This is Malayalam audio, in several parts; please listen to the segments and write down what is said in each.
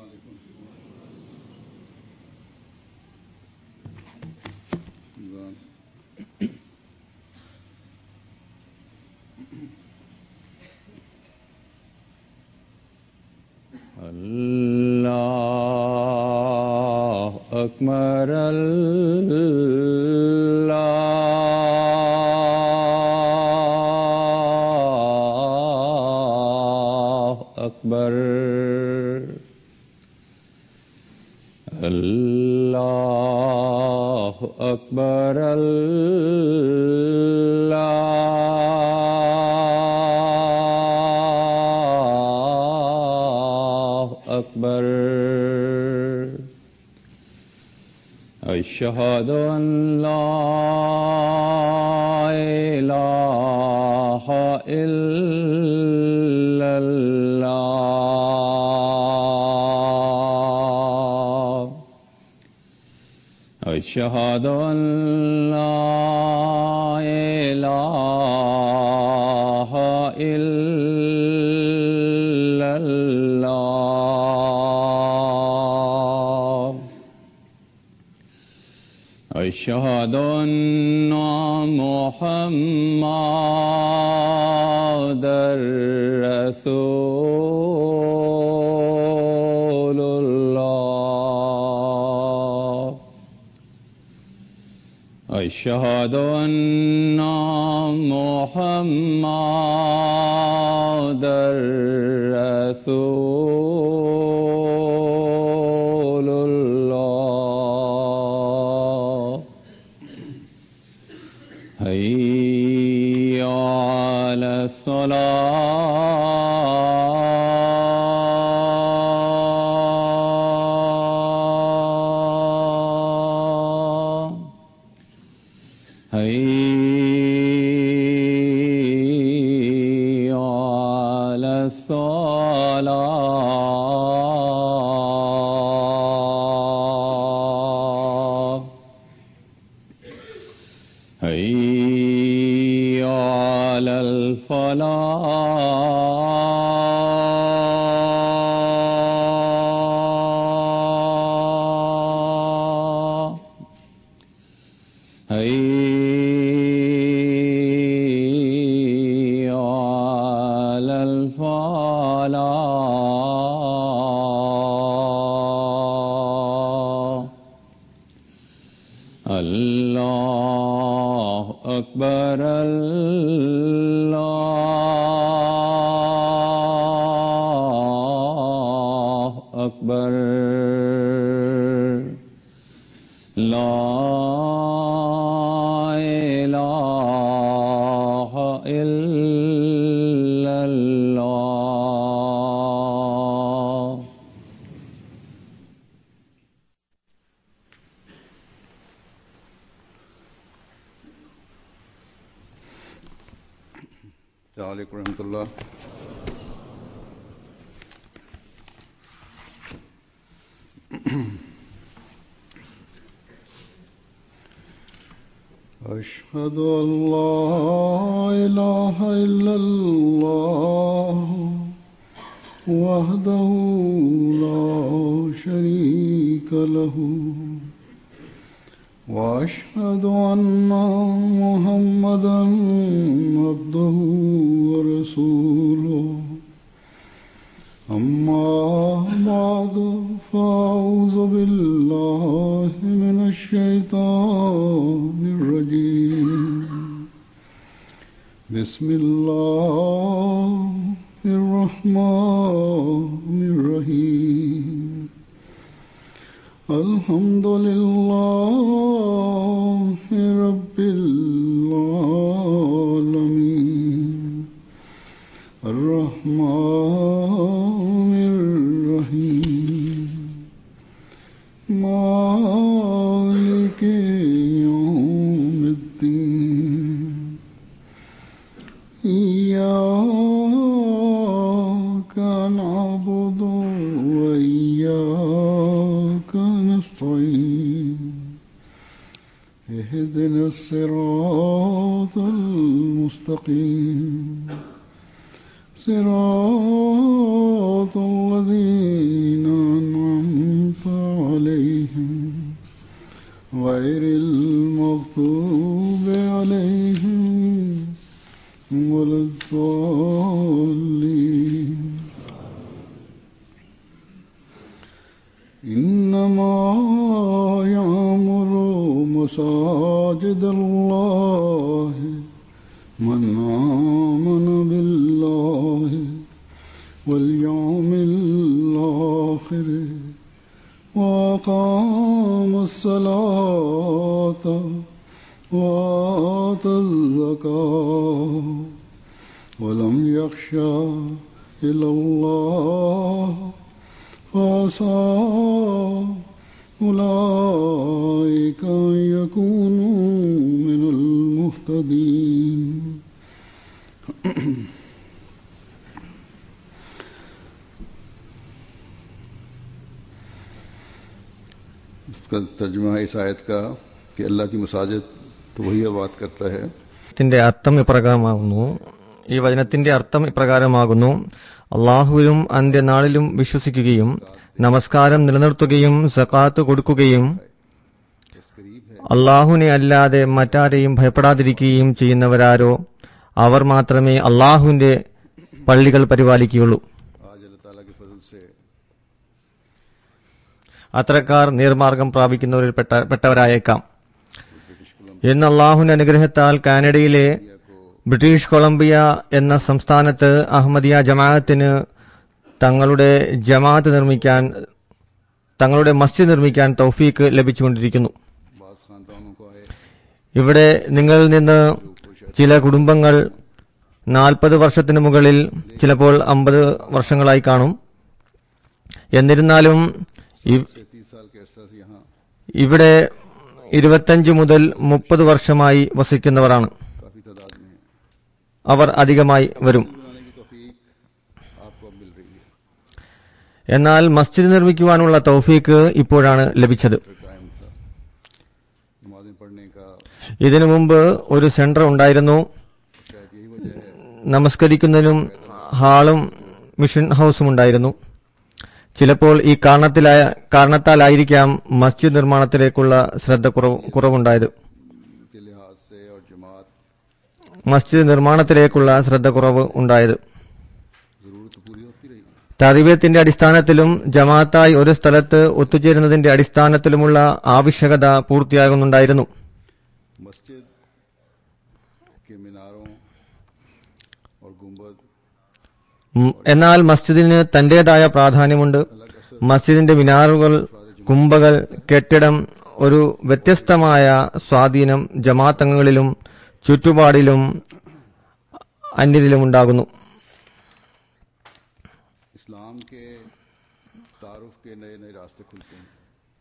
الله أكبر الله أكبر الله أكبر الله أكبر أشهد أن لا إله إلا الله أشهد أن لا إله إلا الله أشهد أن محمد رسول الله أشهد أن محمد رسول الله هيا على الصلاة هيا على الصلاة هيا على الفلاح هيا على الفلاح الله أكبر الله أكبر لا إله إلا الله السلام عليكم ورحمة الله أشهد أن لا إله إلا الله وحده لا شريك له واشهد ان محمدا عبده ورسوله اما بعد فاعوذ بالله من الشيطان الرجيم بسم الله الرحمن الرحيم الحمد لله رب العالمين الرحمن الرحيم مالك يوم الدين إياك نعبد وإياك نستعين اهدنا الصراط المستقيم صراط الذين أنعمت غير المغضوب عليهم ولا الضالين إنما يعمر مساجد الله من آمن بالله واليوم الآخر وأقام الصلاة وآتى الزكاة ولم يخشى إلا الله فعسى أولئك أن يكونوا من المهتدين इसका तर्जुमा इस आयत का कि अल्लाह की मसाजिद तो वही बात करता है ത്തിന്റെ അർത്ഥം ഇപ്രകാരമാകുന്നു ഈ വചനത്തിന്റെ അർത്ഥം ഇപ്രകാരമാകുന്നു അള്ളാഹുവിലും അന്ത്യനാളിലും വിശ്വസിക്കുകയും നമസ്കാരം നിലനിർത്തുകയും സക്കാത്ത് കൊടുക്കുകയും അള്ളാഹുവിനെ അല്ലാതെ മറ്റാരെയും ഭയപ്പെടാതിരിക്കുകയും ചെയ്യുന്നവരാരോ അവർ മാത്രമേ അള്ളാഹുവിന്റെ പള്ളികൾ പരിപാലിക്കുകയുള്ളൂ आज अल्लाह ताला के फजल से അത്തരക്കാർ നേർമാർഗം പ്രാപിക്കുന്നവരിൽ പെട്ട പെട്ടവരായേക്കാം എന്ന് അള്ളാഹുവിന്റെ അനുഗ്രഹത്താൽ കാനഡയിലെ ബ്രിട്ടീഷ് കൊളംബിയ എന്ന സംസ്ഥാനത്ത് അഹമ്മദിയ ജമാഅത്തിന് തങ്ങളുടെ ജമാഅത്ത് നിർമ്മിക്കാൻ തങ്ങളുടെ മസ്ജിദ് നിർമ്മിക്കാൻ തൗഫീക്ക് ലഭിച്ചുകൊണ്ടിരിക്കുന്നു बास खानदानों को आए ഇവിടെ നിങ്ങളിൽ നിന്ന് ചില കുടുംബങ്ങൾ നാൽപ്പത് വർഷത്തിന് മുകളിൽ ചിലപ്പോൾ അമ്പത് വർഷങ്ങളായി കാണും എന്നിരുന്നാലും ഇ- से तीस साल के अरसा से यहाँ ഇവിടെ ഇരുപത്തഞ്ച് മുതൽ മുപ്പത് വർഷമായി വസിക്കുന്നവരാണ് काफ़ी तादाद में है അവർ അധികമായി വരും बनाने की तोफीक आपको अब मिल रही है എന്നാൽ മസ്ജിദ് നിർമ്മിക്കുവാനുള്ള തൗഫീക്ക് ഇപ്പോഴാണ് ലഭിച്ചത് टाइम था नमाजें पढ़ने का ഇതിനു മുമ്പ് ഒരു സെന്റർ ഉണ്ടായിരുന്നു शायद यही वजह है നമസ്കരിക്കുന്നതിനും ഹാളും മിഷൻ ഹൗസും ഉണ്ടായിരുന്നു ചിലപ്പോൾ ഈ കാരണത്തിലായ കാരണത്താലായിരിക്കാം മസ്ജിദ് നിർമ്മാണത്തിലേക്കുള്ള ശ്രദ്ധ കുറവ് കുറവുണ്ടായത് के लिहाज से और जमात മസ്ജിദ് നിർമ്മാണത്തിലേക്കുള്ള ശ്രദ്ധ കുറവ് ഉണ്ടായത് ज़रूरत पूरी होती रही തറിവ്യത്തിന്റെ അടിസ്ഥാനത്തിലും ജമാഅത്തായി ഒരു സ്ഥലത്ത് ഒത്തുചേരുന്നതിന്റെ അടിസ്ഥാനത്തിലുമുള്ള ആവശ്യകത പൂർത്തിയാകുന്നുണ്ടായിരുന്നു मस्जिद के मीनारों और गुंबद ഉം, എന്നാൽ മസ്ജിദിന് തന്റേതായ പ്രാധാന്യമുണ്ട് മസ്ജിദിന്റെ മിനാറുകൾ കുംഭകൾ കെട്ടിടം ഒരു വ്യത്യസ്തമായ സ്വാധീനം ജമാഅത്തങ്ങളിലും ചുറ്റുപാടിലും അന്യരിലും ഉണ്ടാകുന്നു इस्लाम के तारुफ के नए नए रास्ते खुलते हैं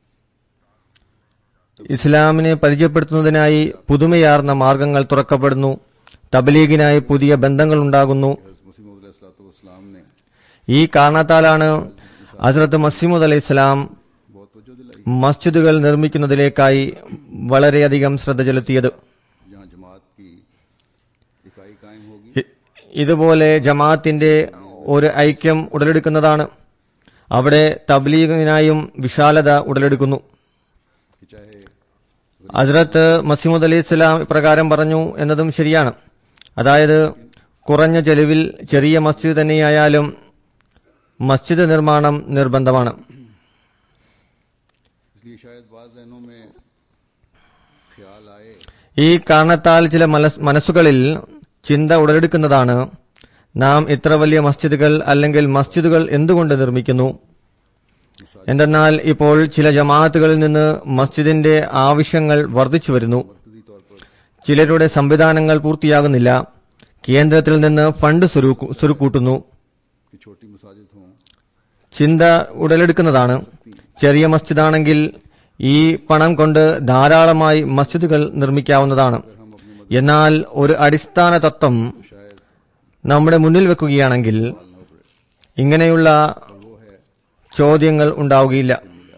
ഇസ്ലാമിനെ പരിചയപ്പെടുത്തുന്നതിനായി പുതുമയാർന്ന മാർഗങ്ങൾ തുറക്കപ്പെടുന്നു തബലീഗിനായി പുതിയ ബന്ധങ്ങൾ ഉണ്ടാകുന്നു मसीम ने ഈ കാരണത്താലാണ് ഹസ്രത്ത് മസീമുദ് അലൈഹി ഇസ്ലാം बहुत वजह दिलाई മസ്ജിദുകൾ നിർമ്മിക്കുന്നതിലേക്കായി വളരെയധികം ശ്രദ്ധ ചെലുത്തിയത് जहाँ जमात की इकाई कायम होगी ഇ- ഇതുപോലെ ജമാഅത്തിന്റെ ഒരു ഐക്യം ഉടലെടുക്കുന്നതാണ് അവിടെ തബ്ലീഗിനായും വിശാലത ഉടലെടുക്കുന്നു कि चाहे ഹസ്രത്ത് മസീമുദ് അലി ഇസ്ലാം ഇപ്രകാരം പറഞ്ഞു എന്നതും ശരിയാണ് അതായത് കുറഞ്ഞ ചെലവിൽ ചെറിയ മസ്ജിദ് തന്നെയായാലും മസ്ജിദ് നിർമ്മാണം നിർബന്ധമാണ് इसलिए शायद बाज जहनों में ख्याल आए ഈ കാരണത്താൽ ചില മനസ് മനസ്സുകളിൽ ചിന്ത ഉടലെടുക്കുന്നതാണ് നാം ഇത്ര വലിയ മസ്ജിദുകൾ അല്ലെങ്കിൽ മസ്ജിദുകൾ എന്തുകൊണ്ട് നിർമ്മിക്കുന്നു എന്തെന്നാൽ ഇപ്പോൾ ചില ജമാഅത്തുകളിൽ നിന്ന് മസ്ജിദിന്റെ ആവശ്യങ്ങൾ വർദ്ധിച്ചു വരുന്നു मरकजी तौर पर ചിലരുടെ സംവിധാനങ്ങൾ പൂർത്തിയാകുന്നില്ല കേന്ദ്രത്തിൽ നിന്ന് ഫണ്ട് സ്വരൂ- സ്വരുക്കൂട്ടുന്നു कि छोटी मसाजिद हों ചിന്ത ഉടലെടുക്കുന്നതാണ് ചെറിയ മസ്ജിദാണെങ്കിൽ ഈ പണം കൊണ്ട് ധാരാളമായി മസ്ജിദുകൾ നിർമ്മിക്കാവുന്നതാണ് എന്നാൽ ഒരു അടിസ്ഥാന തത്വം शायद നമ്മുടെ മുന്നിൽ വെക്കുകയാണെങ്കിൽ ഇങ്ങനെയുള്ള ചോദ്യങ്ങൾ ഉണ്ടാവുകയില്ല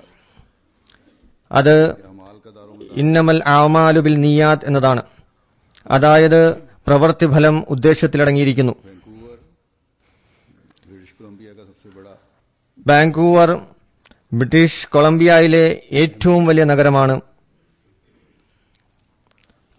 അത് अमाल का दारो ഇന്നമൽ ആമാലുബിൽ നിയാത്ത് എന്നതാണ് അതായത് പ്രവൃത്തിഫലം ഉദ്ദേശത്തിലടങ്ങിയിരിക്കുന്നു वैंकूवर ब्रिटिश कोलंबिया का सबसे बड़ा ബാങ്കൂവർ ബ്രിട്ടീഷ് കൊളംബിയയിലെ ഏറ്റവും വലിയ നഗരമാണ്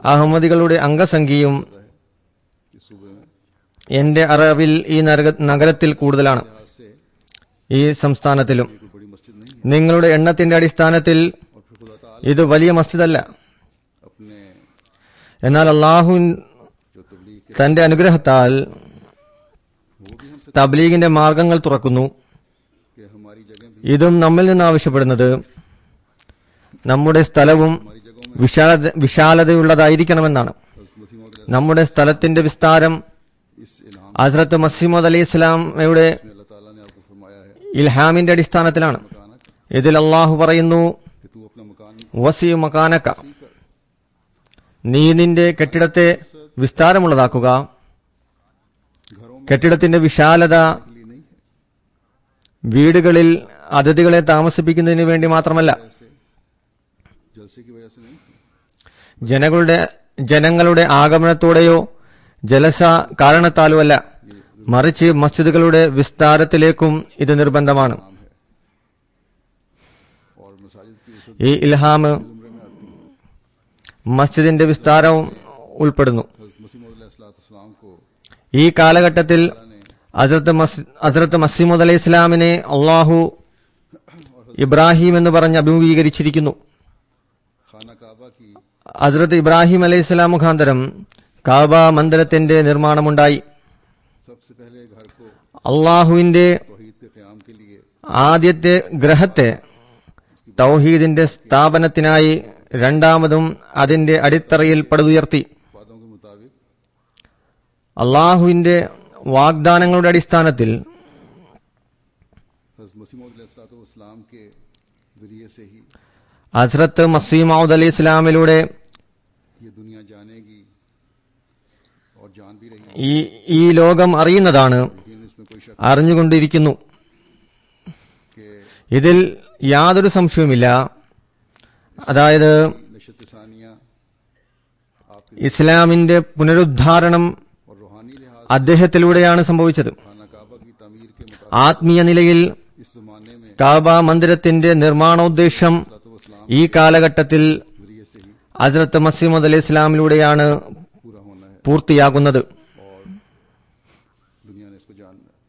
അഹമ്മദികളുടെ അംഗസംഖ്യയും कि सूबे में എന്റെ അറിവിൽ ഈ നരക- നഗരത്തിൽ കൂടുതലാണ് लिहाज से ഈ സംസ്ഥാനത്തിലും कोई बड़ी मस्जिद नहीं है നിങ്ങളുടെ എണ്ണത്തിന്റെ അടിസ്ഥാനത്തിൽ और फिर खुदा ताला ഇത് വലിയ മസ്ജിദല്ല अपने എന്നാൽ അള്ളാഹു जो तबलीग के തന്റെ അനുഗ്രഹത്താൽ वो भी हमसे തബ്ലീഗിന്റെ മാർഗങ്ങൾ തുറക്കുന്നു कि हमारी जगह भी ഇതും നമ്മിൽ നിന്ന് ആവശ്യപ്പെടുന്നത് നമ്മുടെ സ്ഥലവും हमारी जगहों में വിശാലത വിശാലതയുള്ളതായിരിക്കണമെന്നാണ് हज़रत मसीह मौद നമ്മുടെ സ്ഥലത്തിന്റെ വിസ്താരം इस इल्हाम ഹസ്രത്ത് മസീമദ് അലി ഇസ്ലാമയുടെ में अल्लाह ताला ने आपको फरमाया है ഇൽഹാമിന്റെ അടിസ്ഥാനത്തിലാണ് मकानक ഇതിൽ അള്ളാഹു പറയുന്നു कि तू अपना मकान വസീ മക്കാനക്ക सीख कर നീ നിന്റെ കെട്ടിടത്തെ വിസ്താരമുള്ളതാക്കുക घरों में കെട്ടിടത്തിന്റെ വിശാലത के लिए नहीं है വീടുകളിൽ അതിഥികളെ താമസിപ്പിക്കുന്നതിന് വേണ്ടി മാത്രമല്ല ऐसे जलसे की वजह से नहीं ജനങ്ങളുടെ ജനങ്ങളുടെ ആഗമനത്തോടെയോ ജലസ കാരണത്താലോ അല്ല മറിച്ച് മസ്ജിദുകളുടെ വിസ്താരത്തിലേക്കും ഇത് നിർബന്ധമാണ് नाम है और मसाजिद की वसत ഈ ഇൽഹാം जुमरे में आती है മസ്ജിദിന്റെ വിസ്താരവും ഉൾപ്പെടുന്നു हज़रत मसीह मौद को ഈ കാലഘട്ടത്തിൽ ഹസ്രത്ത് മസ്- ഹസ്രത്ത് മസീമുദ് അലൈഹി ഇസ്ലാമിനെ അള്ളാഹു ഇബ്രാഹിം എന്ന് പറഞ്ഞ് അഭിമുഖീകരിച്ചിരിക്കുന്നു खाना काबा की ഹസ്രത്ത് ഇബ്രാഹിം അലൈഹി ഇസ്ലാം മുഖാന്തരം കാബ മന്ദിരത്തിന്റെ നിർമ്മാണമുണ്ടായി सबसे पहले घर को അള്ളാഹുവിന്റെ तोहीद के क़याम के लिए ആദ്യത്തെ ഗ്രഹത്തെ തൗഹീദിന്റെ സ്ഥാപനത്തിനായി രണ്ടാമതും അതിന്റെ അടിത്തറയിൽ പടുതുയർത്തി वादों के मुताबिक അള്ളാഹുവിന്റെ വാഗ്ദാനങ്ങളുടെ അടിസ്ഥാനത്തിൽ हज़रत मसीह मौद के जरिए से ही ഹസ്രത്ത് മസീമൌദ് അലി ഇസ്ലാമിലൂടെ ये दुनिया जानेगी और जान भी रही है ഈ ഈ ലോകം അറിയുന്നതാണ് लेकिन इसमें कोई शक അറിഞ്ഞുകൊണ്ടിരിക്കുന്നു के ഇതിൽ യാതൊരു സംശയവുമില്ല അതായത് नशत सानिया आपके ഇസ്ലാമിന്റെ പുനരുദ്ധാരണം और रूहानी लिहाज അദ്ദേഹത്തിലൂടെയാണ് സംഭവിച്ചത് खाना काबा की तमीर के मुताबिक ആത്മീയ നിലയിൽ इस जमाने में കാബ മന്ദിരത്തിന്റെ നിർമ്മാണോദ്ദേശം सलाम ഈ കാലഘട്ടത്തിൽ जरिए से ही ഹസ്രത്ത് മസീമദ് അലി ഇസ്ലാമിലൂടെയാണ് पूरा होना है പൂർത്തിയാകുന്നത് और दुनिया ने इसको जानना है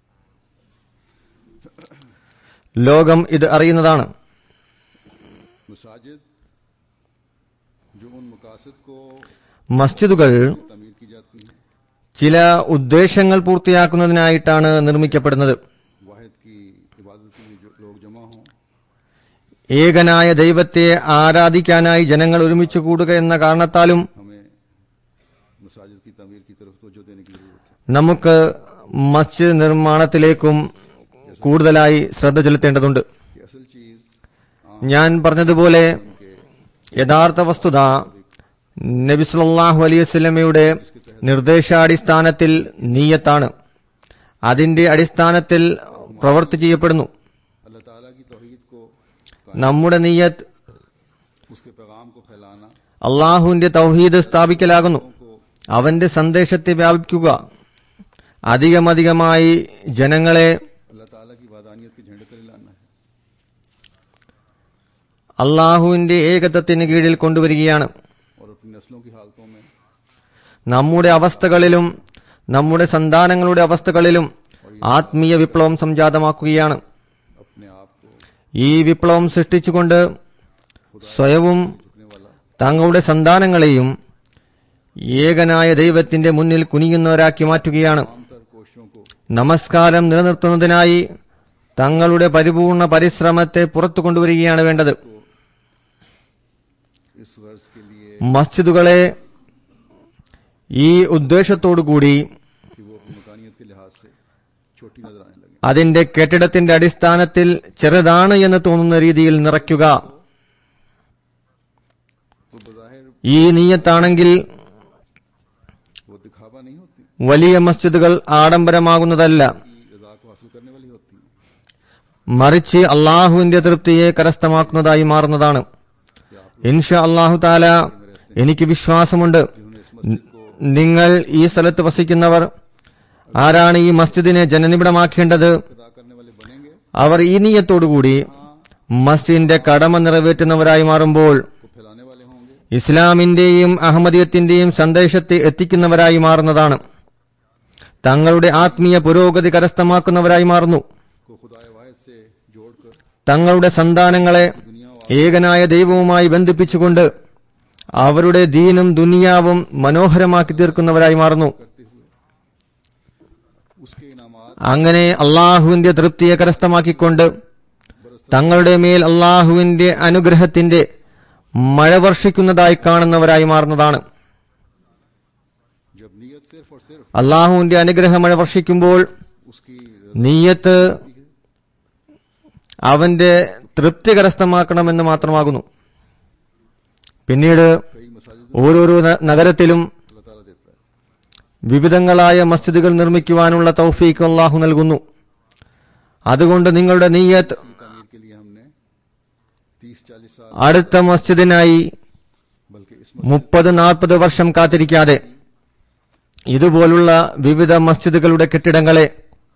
ലോകം ഇത് അറിയുന്നതാണ് मसाजिद जो उन मकासद को മസ്ജിദുകൾ तमीर की जाती हैं ചില ഉദ്ദേശങ്ങൾ പൂർത്തിയാക്കുന്നതിനായിട്ടാണ് നിർമ്മിക്കപ്പെടുന്നത് वाहिद की इबादत के लिए जो लोग जमा हों ഏകനായ ദൈവത്തെ ആരാധിക്കാനായി ജനങ്ങൾ ഒരുമിച്ച് കൂടുക എന്ന കാരണത്താലും हमें मसाजिद की तमीर की तरफ तवज्जो देने की जरूरत है നമുക്ക് മസ്ജിദ് നിർമ്മാണത്തിലേക്കും കൂടുതലായി ശ്രദ്ധ ചെലുത്തേണ്ടതുണ്ട് कि असल चीज ഞാൻ പറഞ്ഞതുപോലെ യഥാർത്ഥ വസ്തുത നബി സല്ലല്ലാഹു അലൈഹി വസല്ലമയുടെ നിർദ്ദേശാടിസ്ഥാനത്തിൽ നീയത്താണ് അതിന്റെ അടിസ്ഥാനത്തിൽ പ്രവൃത്തി ചെയ്യപ്പെടുന്നു अल्लाह ताला की तौहीद को നമ്മുടെ നീയത്ത് उसके पैगाम को फैलाना അള്ളാഹുവിന്റെ തൗഹീദ് സ്ഥാപിക്കലാകുന്നു അവന്റെ സന്ദേശത്തെ വ്യാപിക്കുക അധികമധികമായി ജനങ്ങളെ अल्लाह ताला की वादानियत के झंडे तले लाना है അള്ളാഹുവിന്റെ ഏകത്വത്തിന് കീഴിൽ കൊണ്ടുവരികയാണ് और अपनी नस्लों की हालतों में നമ്മുടെ അവസ്ഥകളിലും നമ്മുടെ സന്താനങ്ങളുടെ അവസ്ഥകളിലും ആത്മീയ വിപ്ലവം സംജാതമാക്കുകയാണ് अपने आप को ഈ വിപ്ലവം സൃഷ്ടിച്ചുകൊണ്ട് സ്വയവും झुकने वाला തങ്ങളുടെ സന്താനങ്ങളെയും ഏകനായ ദൈവത്തിന്റെ മുന്നിൽ കുനിയുന്നവരാക്കി മാറ്റുകയാണ് आमतर कोशिशों को നമസ്കാരം നിലനിർത്തുന്നതിനായി തങ്ങളുടെ പരിപൂർണ പരിശ്രമത്തെ പുറത്തു കൊണ്ടുവരികയാണ് വേണ്ടത് इस वर्ष के लिए മസ്ജിദുകളെ ഈ ഉദ്ദേശത്തോടുകൂടി कि वो अपनी मकानियत के लिहाज से छोटी नजर आने लगे അതിന്റെ കെട്ടിടത്തിന്റെ അടിസ്ഥാനത്തിൽ ചെറുതാണ് എന്ന് തോന്നുന്ന രീതിയിൽ നിറയ്ക്കുക तो बज़ाहिर ഈ നീയത്താണെങ്കിൽ वो दिखावा नहीं होती വലിയ മസ്ജിദുകൾ ആഡംബരമാകുന്നതല്ല की रजा को हासिल करने वाली होती है മറിച്ച് അള്ളാഹുവിന്റെ തൃപ്തിയെ കരസ്ഥമാക്കുന്നതായി മാറുന്നതാണ് ഇൻഷ അള്ളാഹു താല എനിക്ക് വിശ്വാസമുണ്ട് ന- നിങ്ങൾ ഈ സ്ഥലത്ത് വസിക്കുന്നവർ ആരാണ് ഈ മസ്ജിദിനെ ജനനിബിഡമാക്കേണ്ടത് अदा करने वाले बनेंगे അവർ ഈ നീയത്തോടുകൂടി മസ്ജിദിന്റെ കടമ നിറവേറ്റുന്നവരായി മാറുമ്പോൾ को फैलाने वाले होंगे ഇസ്ലാമിന്റെയും അഹമ്മദിയത്തിന്റെയും സന്ദേശത്തെ എത്തിക്കുന്നവരായി മാറുന്നതാണ് തങ്ങളുടെ ആത്മീയ പുരോഗതി കരസ്ഥമാക്കുന്നവരായി മാറുന്നു को खुदा वाहिद से जोड़कर തങ്ങളുടെ സന്താനങ്ങളെ ഏകനായ ദൈവവുമായി ബന്ധിപ്പിച്ചുകൊണ്ട് അവരുടെ ദീനും ദുനിയാവും മനോഹരമാക്കി തീർക്കുന്നവരായി മാറുന്നു करते हुए उसके इनामात അങ്ങനെ അള്ളാഹുവിന്റെ തൃപ്തിയെ കരസ്ഥമാക്കിക്കൊണ്ട് തങ്ങളുടെ മേൽ അള്ളാഹുവിന്റെ അനുഗ്രഹത്തിന്റെ മഴ വർഷിക്കുന്നതായി കാണുന്നവരായി മാറുന്നതാണ് जब नीयत सिर्फ और सिर्फ അള്ളാഹുവിന്റെ അനുഗ്രഹ മഴ വർഷിക്കുമ്പോൾ उसकी നീയത്ത് അവന്റെ തൃപ്തി കരസ്ഥമാക്കണമെന്ന് മാത്രമാകുന്നു പിന്നീട് कई मसाजिद ഓരോരോ ന- നഗരത്തിലും अल्लाह ताला देता है വിവിധങ്ങളായ മസ്ജിദുകൾ നിർമ്മിക്കുവാനുള്ള തൗഫീഖ് അള്ളാഹു നൽകുന്നു അതുകൊണ്ട് നിങ്ങളുടെ നീയത്ത് तमीर के लिए हमने तीस चालीस साल അടുത്ത മസ്ജിദിനായി बल्कि इस മുപ്പത് നാൽപ്പത് വർഷം കാത്തിരിക്കാതെ ഇതുപോലുള്ള വിവിധ മസ്ജിദുകളുടെ കെട്ടിടങ്ങളെ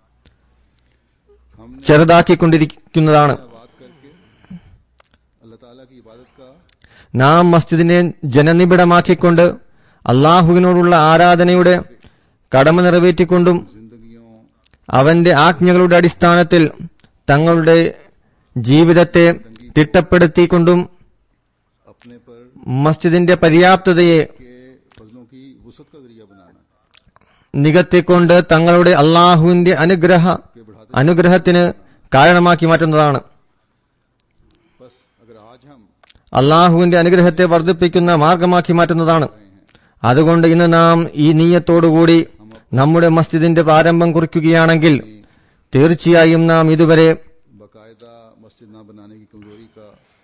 हमने ചെറുതാക്കിക്കൊണ്ടിരിക്കുന്നതാണ് बात करके अल्लाह ताला की इबादत का നാം മസ്ജിദിനെ ജനനിബിഡമാക്കിക്കൊണ്ട് അള്ളാഹുവിനോടുള്ള ആരാധനയുടെ കടമ നിറവേറ്റിക്കൊണ്ടും जिंदगियों അവന്റെ ആജ്ഞകളുടെ അടിസ്ഥാനത്തിൽ തങ്ങളുടെ ജീവിതത്തെ തിട്ടപ്പെടുത്തിക്കൊണ്ടും अपने पर മസ്ജിദിന്റെ പര്യാപ്തതയെ के फजलों की वसत का जरिया बनाना നികത്തിക്കൊണ്ട് തങ്ങളുടെ അള്ളാഹുവിന്റെ അനുഗ്രഹ അനുഗ്രഹത്തിന് കാരണമാക്കി മാറ്റുന്നതാണ് बस अगर आज हम അള്ളാഹുവിന്റെ അനുഗ്രഹത്തെ വർദ്ധിപ്പിക്കുന്ന മാർഗമാക്കി മാറ്റുന്നതാണ് അതുകൊണ്ട് ഇന്ന് നാം ഈ നീയത്തോടുകൂടി നമ്മുടെ മസ്ജിദിന്റെ പ്രാരംഭം കുറിക്കുകയാണെങ്കിൽ തീർച്ചയായും നാം ഇതുവരെ बाकायदा मस्जिद ना बनाने की कमजोरी का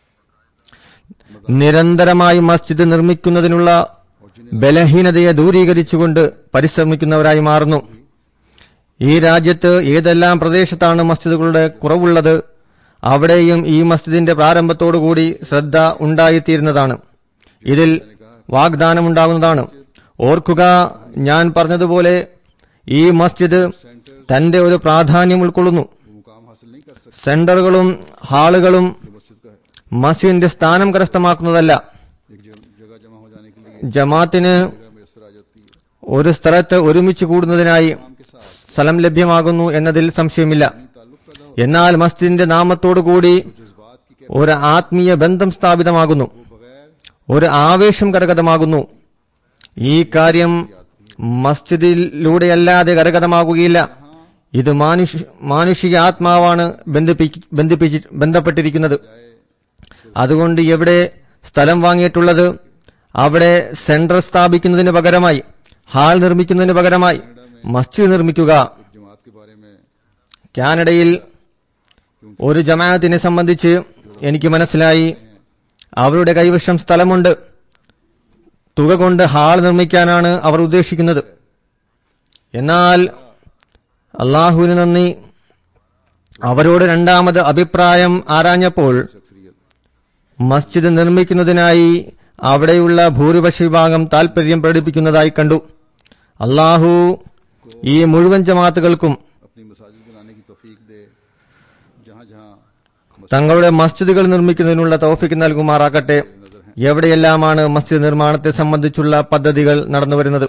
നിരന്തരമായി മസ്ജിദ് നിർമ്മിക്കുന്നതിനുള്ള ബലഹീനതയെ ദൂരീകരിച്ചുകൊണ്ട് പരിശ്രമിക്കുന്നവരായി മാറുന്നു ഈ രാജ്യത്ത് ഏതെല്ലാം പ്രദേശത്താണ് മസ്ജിദുകളുടെ കുറവുള്ളത് അവിടെയും ഈ മസ്ജിദിന്റെ പ്രാരംഭത്തോടുകൂടി ശ്രദ്ധ ഉണ്ടായിത്തീരുന്നതാണ് ഇതിൽ വാഗ്ദാനമുണ്ടാകുന്നതാണ് ഓർക്കുക ഞാൻ പറഞ്ഞതുപോലെ ഈ മസ്ജിദ് തന്റെ ഒരു പ്രാധാന്യം ഉൾക്കൊള്ളുന്നു वो मुकाम हासिल नहीं कर सकते സെന്ററുകളും ഹാളുകളും जो मस्जिद का है മസ്ജിദിന്റെ സ്ഥാനം കരസ്ഥമാക്കുന്നതല്ല एक जग- जगह जमा हो जाने के लिए ജമാത്തിന് जगह मैसर आ जाती है ഒരു സ്ഥലത്ത് ഒരുമിച്ച് കൂടുന്നതിനായി नाम के साथ സ്ഥലം ലഭ്യമാകുന്നു എന്നതിൽ സംശയമില്ല ताल्लुक पैदा हो എന്നാൽ മസ്ജിദിന്റെ നാമത്തോടുകൂടി जज्बात की कैफ ഒരു ആത്മീയ ബന്ധം സ്ഥാപിതമാകുന്നു वो बगैर ഒരു ആവേശം കരഗതമാകുന്നു ഈ കാര്യം മസ്ജിദിലൂടെയല്ലാതെ കരഗതമാകുകയില്ല ഇത് മാനുഷ മാനുഷിക ആത്മാവാണ് ബന്ധിപ്പി ബന്ധിപ്പിച്ച് ബന്ധപ്പെട്ടിരിക്കുന്നത് അതുകൊണ്ട് എവിടെ സ്ഥലം വാങ്ങിയിട്ടുള്ളത് അവിടെ സെന്റർ സ്ഥാപിക്കുന്നതിന് പകരമായി ഹാൾ നിർമ്മിക്കുന്നതിന് പകരമായി മസ്ജിദ് നിർമ്മിക്കുക जमात के बारे में കാനഡയിൽ ഒരു ജമാഅത്തിനെ സംബന്ധിച്ച് എനിക്ക് മനസ്സിലായി അവരുടെ കൈവശം സ്ഥലമുണ്ട് തുക കൊണ്ട് ഹാൾ നിർമ്മിക്കാനാണ് അവർ ഉദ്ദേശിക്കുന്നത് എന്നാൽ അള്ളാഹുവിന് നന്ദി അവരോട് രണ്ടാമത് അഭിപ്രായം ആരാഞ്ഞപ്പോൾ अक्सरियत മസ്ജിദ് നിർമ്മിക്കുന്നതിനായി അവിടെയുള്ള ഭൂരിപക്ഷ വിഭാഗം താൽപര്യം പ്രകടിപ്പിക്കുന്നതായി കണ്ടു അള്ളാഹു ഈ മുഴുവൻ ജമാത്തുകൾക്കും अपनी मसाजिद बनाने की तौफीक दे जहाँ जहाँ തങ്ങളുടെ മസ്ജിദുകൾ നിർമ്മിക്കുന്നതിനുള്ള തൗഫിക്ക് നൽകുമാറാക്കട്ടെ എവിടെയെല്ലാമാണ് മസ്ജിദ് നിർമ്മാണത്തെ സംബന്ധിച്ചുള്ള പദ്ധതികൾ നടന്നുവരുന്നത്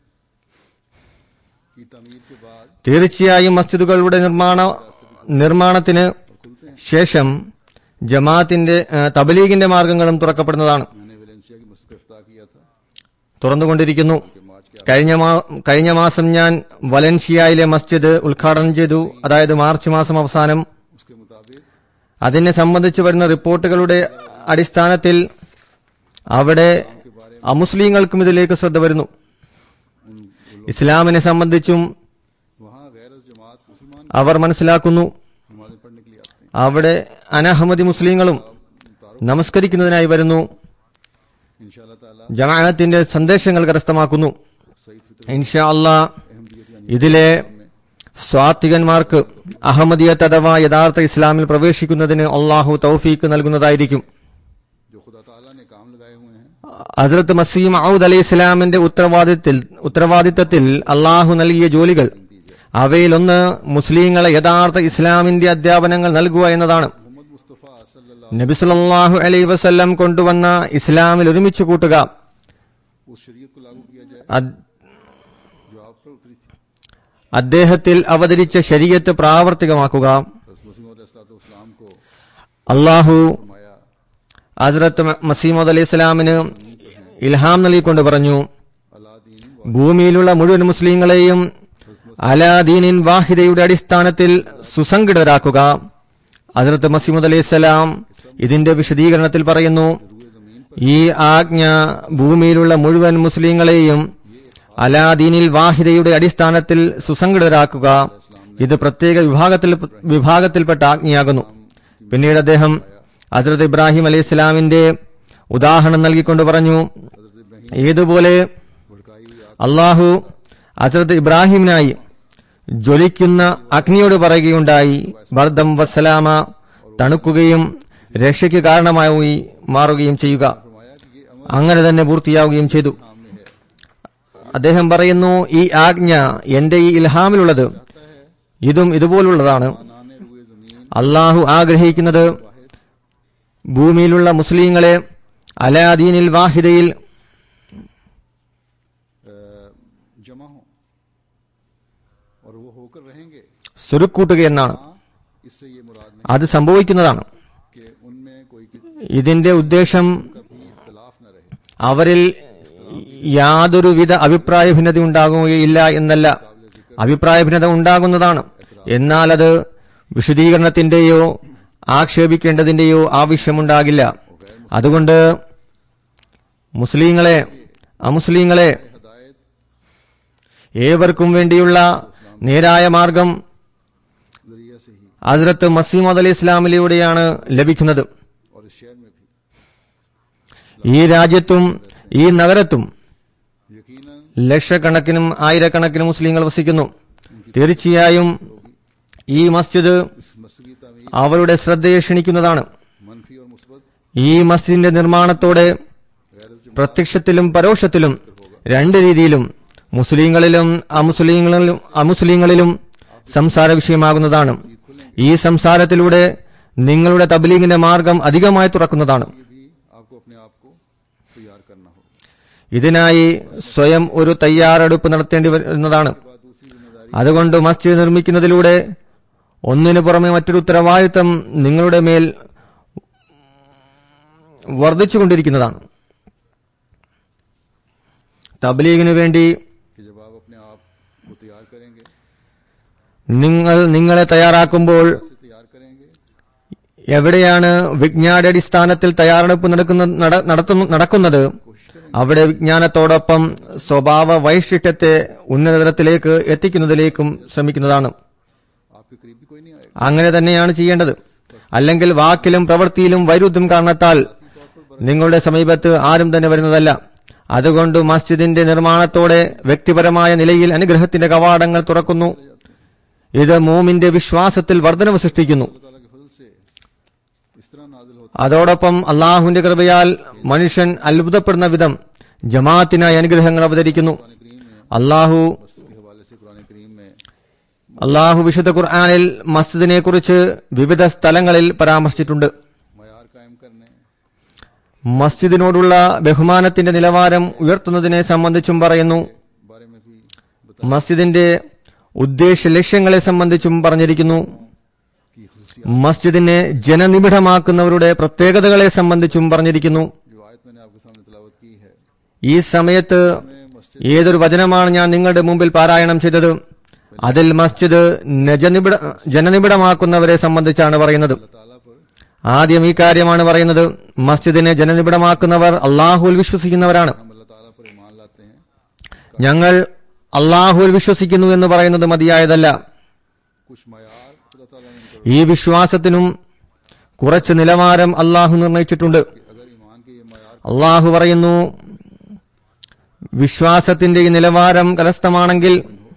की तमीर के बाद തീർച്ചയായും മസ്ജിദുകളുടെ നിർമ്മാണ നിർമ്മാണത്തിന് ശേഷം ജമാഅത്തിന്റെ ആ, തബ്ലീഗിന്റെ മാർഗങ്ങളും തുറക്കപ്പെടുന്നതാണ് मैंने वेलेंसिया की मस्जिद का इफ्ताह किया था തുറന്നുകൊണ്ടിരിക്കുന്നു कि मार्च के കഴിഞ്ഞ മാ- കഴിഞ്ഞ മാസം ഞാൻ വലൻഷിയയിലെ മസ്ജിദ് ഉദ്ഘാടനം ചെയ്തു അതായത് മാർച്ച് മാസം അവസാനം उसके मुताबिक അതിനെ സംബന്ധിച്ച് വരുന്ന റിപ്പോർട്ടുകളുടെ അടിസ്ഥാനത്തിൽ അവിടെ അമുസ്ലിങ്ങൾക്കും ഇതിലേക്ക് ശ്രദ്ധ വരുന്നു ഇസ്ലാമിനെ സംബന്ധിച്ചും वहाँ गैर जमात मुसलमान അവർ മനസ്സിലാക്കുന്നു नमाजें पढ़ने के लिए आते हैं അവിടെ अനഹമതി മുസ്ലിങ്ങളും നമസ്കരിക്കുന്നതിനായി വരുന്നു इन ताला ജമാഅത്തിന്റെ സന്ദേശങ്ങൾ കരസ്ഥമാക്കുന്നു सईद फितर ഇൻഷാ അല്ലാ अहमदियत यानी ഇതിലെ സ്വാത്വികന്മാർക്ക് അഹമ്മദിയത്ത് അഥവാ യഥാർത്ഥ ഇസ്ലാമിൽ പ്രവേശിക്കുന്നതിന് അള്ളാഹു തൗഫീക്ക് നൽകുന്നതായിരിക്കും जो खुदा ताला ने काम लगाए हुए हैं ഹസ്രത്ത് മസീം ഔദ് അലൈഹി ഇസ്ലാമിന്റെ ഉത്തരവാദിത്തത്തിൽ ഉത്തരവാദിത്തത്തിൽ അള്ളാഹു നൽകിയ ജോലികൾ അവയിലൊന്ന് മുസ്ലിങ്ങളെ യഥാർത്ഥ ഇസ്ലാമിന്റെ അധ്യാപനങ്ങൾ നൽകുക എന്നതാണ് मोहम्मद मुस्तफ़ा सल्लल्लाहु നബി സല്ലല്ലാഹു അലൈഹി വസല്ലം കൊണ്ടുവന്ന ഇസ്ലാമിൽ ഒരുമിച്ച് കൂട്ടുക उस शरीयत को लागू किया जाए അദ്- जो आप पर उतरी थी അദ്ദേഹത്തിൽ അവതരിച്ച ശരീയത്ത് പ്രാവർത്തികമാക്കുക बस मसीम इस्लाम को അള്ളാഹു माया ഹസ്രത്ത് മസീമദ് അലൈഹി ഇസ്ലാമിന് ഇൽഹാം നൽകിക്കൊണ്ട് പറഞ്ഞു अलादीन ഭൂമിയിലുള്ള മുഴുവൻ മുസ്ലിങ്ങളെയും അലാദീനിൻ വാഹിദയുടെ അടിസ്ഥാനത്തിൽ സുസംഘടിതരാക്കുക ഹസ്രത്ത് മസീമദ് അലൈഹി സ്വലാം ഇതിന്റെ വിശദീകരണത്തിൽ പറയുന്നു ഈ ആജ്ഞ ഭൂമിയിലുള്ള മുഴുവൻ മുസ്ലിങ്ങളെയും അലാദീനിൽ വാഹിദയുടെ അടിസ്ഥാനത്തിൽ സുസംഘടിതരാക്കുക ഇത് പ്രത്യേക വിഭാഗത്തിൽ വിഭാഗത്തിൽപ്പെട്ട ആജ്ഞയാകുന്നു പിന്നീട് അദ്ദേഹം ഹസ്രത്ത് ഇബ്രാഹിം അലൈഹി ഇസ്ലാമിന്റെ ഉദാഹരണം നൽകിക്കൊണ്ട് പറഞ്ഞു ഏതുപോലെ അള്ളാഹു ഹസ്രത്ത് ഇബ്രാഹിമിനായി ജ്വലിക്കുന്ന അഗ്നിയോട് പറയുകയുണ്ടായി വർദ്ധം വസ്സലാമ തണുക്കുകയും രക്ഷയ്ക്ക് കാരണമായി മാറുകയും ചെയ്യുക അങ്ങനെ തന്നെ പൂർത്തിയാവുകയും ചെയ്തു അദ്ദേഹം പറയുന്നു ഈ ആജ്ഞ എന്റെ ഈ ഇൽഹാമിലുള്ളത് ഇതും ഇതുപോലുള്ളതാണ് അള്ളാഹു ആഗ്രഹിക്കുന്നത് ഭൂമിയിലുള്ള മുസ്ലിങ്ങളെ അലാദീനിൽ വാഹിദയിൽ जमा हो और वो होकर रहेंगे സുരുക്കൂട്ടുക എന്നാണ് इससे ये मुराद नहीं അത് സംഭവിക്കുന്നതാണ് कि उनमें कोई भी ഇതിന്റെ ഉദ്ദേശം इख्तलाफ न रहे അവരിൽ യാതൊരുവിധ അഭിപ്രായ ഭിന്നത ഉണ്ടാകുകയില്ല എന്നല്ല അഭിപ്രായ ഭിന്നത ഉണ്ടാകുന്നതാണ് എന്നാൽ അത് വിശദീകരണത്തിന്റെയോ ആക്ഷേപിക്കേണ്ടതിന്റെയോ ആവശ്യമുണ്ടാകില്ല അതുകൊണ്ട് മുസ്ലിങ്ങളെ അമുസ്ലിങ്ങളെ ഏവർക്കും വേണ്ടിയുള്ള നേരായ മാർഗം जरिया से ही ഹസ്രത്ത് മസീമദ് അലി ഇസ്ലാമിലൂടെയാണ് ലഭിക്കുന്നത് और इस शहर में भी ഈ രാജ്യത്തും ഈ നഗരത്തും यकीनन ലക്ഷക്കണക്കിനും ആയിരക്കണക്കിനും മുസ്ലിങ്ങൾ വസിക്കുന്നു തീർച്ചയായും ഈ മസ്ജിദ് इस मस्जिद की तमीर അവരുടെ ശ്രദ്ധയെ ക്ഷണിക്കുന്നതാണ് मनफी और मुस्बत ഈ മസ്ജിദിന്റെ നിർമ്മാണത്തോടെ പ്രത്യക്ഷത്തിലും പരോക്ഷത്തിലും രണ്ട് രീതിയിലും മുസ്ലിങ്ങളിലും അമുസ്ലിങ്ങളിലും അമുസ്ലിങ്ങളിലും സംസാര വിഷയമാകുന്നതാണ് ഈ സംസാരത്തിലൂടെ നിങ്ങളുടെ തബ്ലീഗിന്റെ മാർഗം അധികമായി തുറക്കുന്നതാണ് ये भी आपको अपने आप को तैयार करना होगा ഇതിനായി സ്വയം ഒരു തയ്യാറെടുപ്പ് നടത്തേണ്ടി വരുന്നതാണ് അതുകൊണ്ട് മസ്ജിദ് നിർമ്മിക്കുന്നതിലൂടെ ഒന്നിനു പുറമെ മറ്റൊരു ഉത്തരവാദിത്തം നിങ്ങളുടെ മേൽ വർദ്ധിച്ചുകൊണ്ടിരിക്കുന്നതാണ് തബ്ലീഗിനു വേണ്ടി कि जब आप अपने आप को तैयार करेंगे നിങ്ങൾ നിങ്ങളെ തയ്യാറാക്കുമ്പോൾ से तैयार करेंगे എവിടെയാണ് വിജ്ഞാനാടിസ്ഥാനത്തിൽ തയ്യാറെടുപ്പ് നടക്കുന്ന നട- നടത്തുന്നു- നടക്കുന്നത് അവിടെ വിജ്ഞാനത്തോടൊപ്പം സ്വഭാവ വൈശിഷ്ട്യത്തെ ഉന്നതതലത്തിലേക്ക് എത്തിക്കുന്നതിലേക്കും ശ്രമിക്കുന്നതാണ് आपके करीब भी कोई नहीं आएगा അങ്ങനെ തന്നെയാണ് ചെയ്യേണ്ടത് അല്ലെങ്കിൽ വാക്കിലും പ്രവൃത്തിയിലും വൈരുദ്ധ്യം കാരണത്താൽ നിങ്ങളുടെ സമീപത്ത് ആരും തന്നെ വരുന്നതല്ല അതുകൊണ്ട് മസ്ജിദിന്റെ നിർമ്മാണത്തോടെ വ്യക്തിപരമായ നിലയിൽ അനുഗ്രഹത്തിന്റെ കവാടങ്ങൾ തുറക്കുന്നു ഇത് മൂമിന്റെ വിശ്വാസത്തിൽ വർധനവ് സൃഷ്ടിക്കുന്നു ताला के फजल से इस तरह नाजिल होता അതോടൊപ്പം അള്ളാഹുവിന്റെ കൃപയാൽ മനുഷ്യൻ അത്ഭുതപ്പെടുന്ന വിധം ജമാഅത്തിനായി അനുഗ്രഹങ്ങൾ അവതരിക്കുന്നു അള്ളാഹു के हवाले से कुरान करीम में അള്ളാഹു വിശുദ്ധ ഖുർആാനിൽ മസ്ജിദിനെ കുറിച്ച് വിവിധ സ്ഥലങ്ങളിൽ പരാമർശിച്ചിട്ടുണ്ട് मैार कायम करने മസ്ജിദിനോടുള്ള ബഹുമാനത്തിന്റെ നിലവാരം ഉയർത്തുന്നതിനെ സംബന്ധിച്ചും പറയുന്നു बारे में भी മസ്ജിദിന്റെ ഉദ്ദേശ ലക്ഷ്യങ്ങളെ സംബന്ധിച്ചും പറഞ്ഞിരിക്കുന്നു की खसूसी മസ്ജിദിനെ ജനനിബിഡമാക്കുന്നവരുടെ പ്രത്യേകതകളെ സംബന്ധിച്ചും പറഞ്ഞിരിക്കുന്നു जो आयत मैंने आपके सामने तलावत की है ഈ സമയത്ത് ഏതൊരു വചനമാണ് ഞാൻ നിങ്ങളുടെ മുമ്പിൽ പാരായണം ചെയ്തത് അതിൽ മസ്ജിദ് നജനിബിഡ ജനനിബിഡമാക്കുന്നവരെ സംബന്ധിച്ചാണ് പറയുന്നത് ताला पर ആദ്യം ഈ കാര്യമാണ് പറയുന്നത് മസ്ജിദിനെ ജനനിബിഡമാക്കുന്നവർ അള്ളാഹുൽ വിശ്വസിക്കുന്നവരാണ് हम अल्लाह ताला पर ईमान लाते हैं ഞങ്ങൾ അള്ളാഹുൽ വിശ്വസിക്കുന്നു എന്ന് പറയുന്നത് മതിയായതല്ല कुछ मैार खुदा ताला ने मुकर ഈ വിശ്വാസത്തിനും കുറച്ച് നിലവാരം അള്ളാഹു നിർണയിച്ചിട്ടുണ്ട് अगर ईमान के ये मैार അള്ളാഹു പറയുന്നു വിശ്വാസത്തിന്റെ ഈ നിലവാരം കരസ്ഥമാണെങ്കിൽ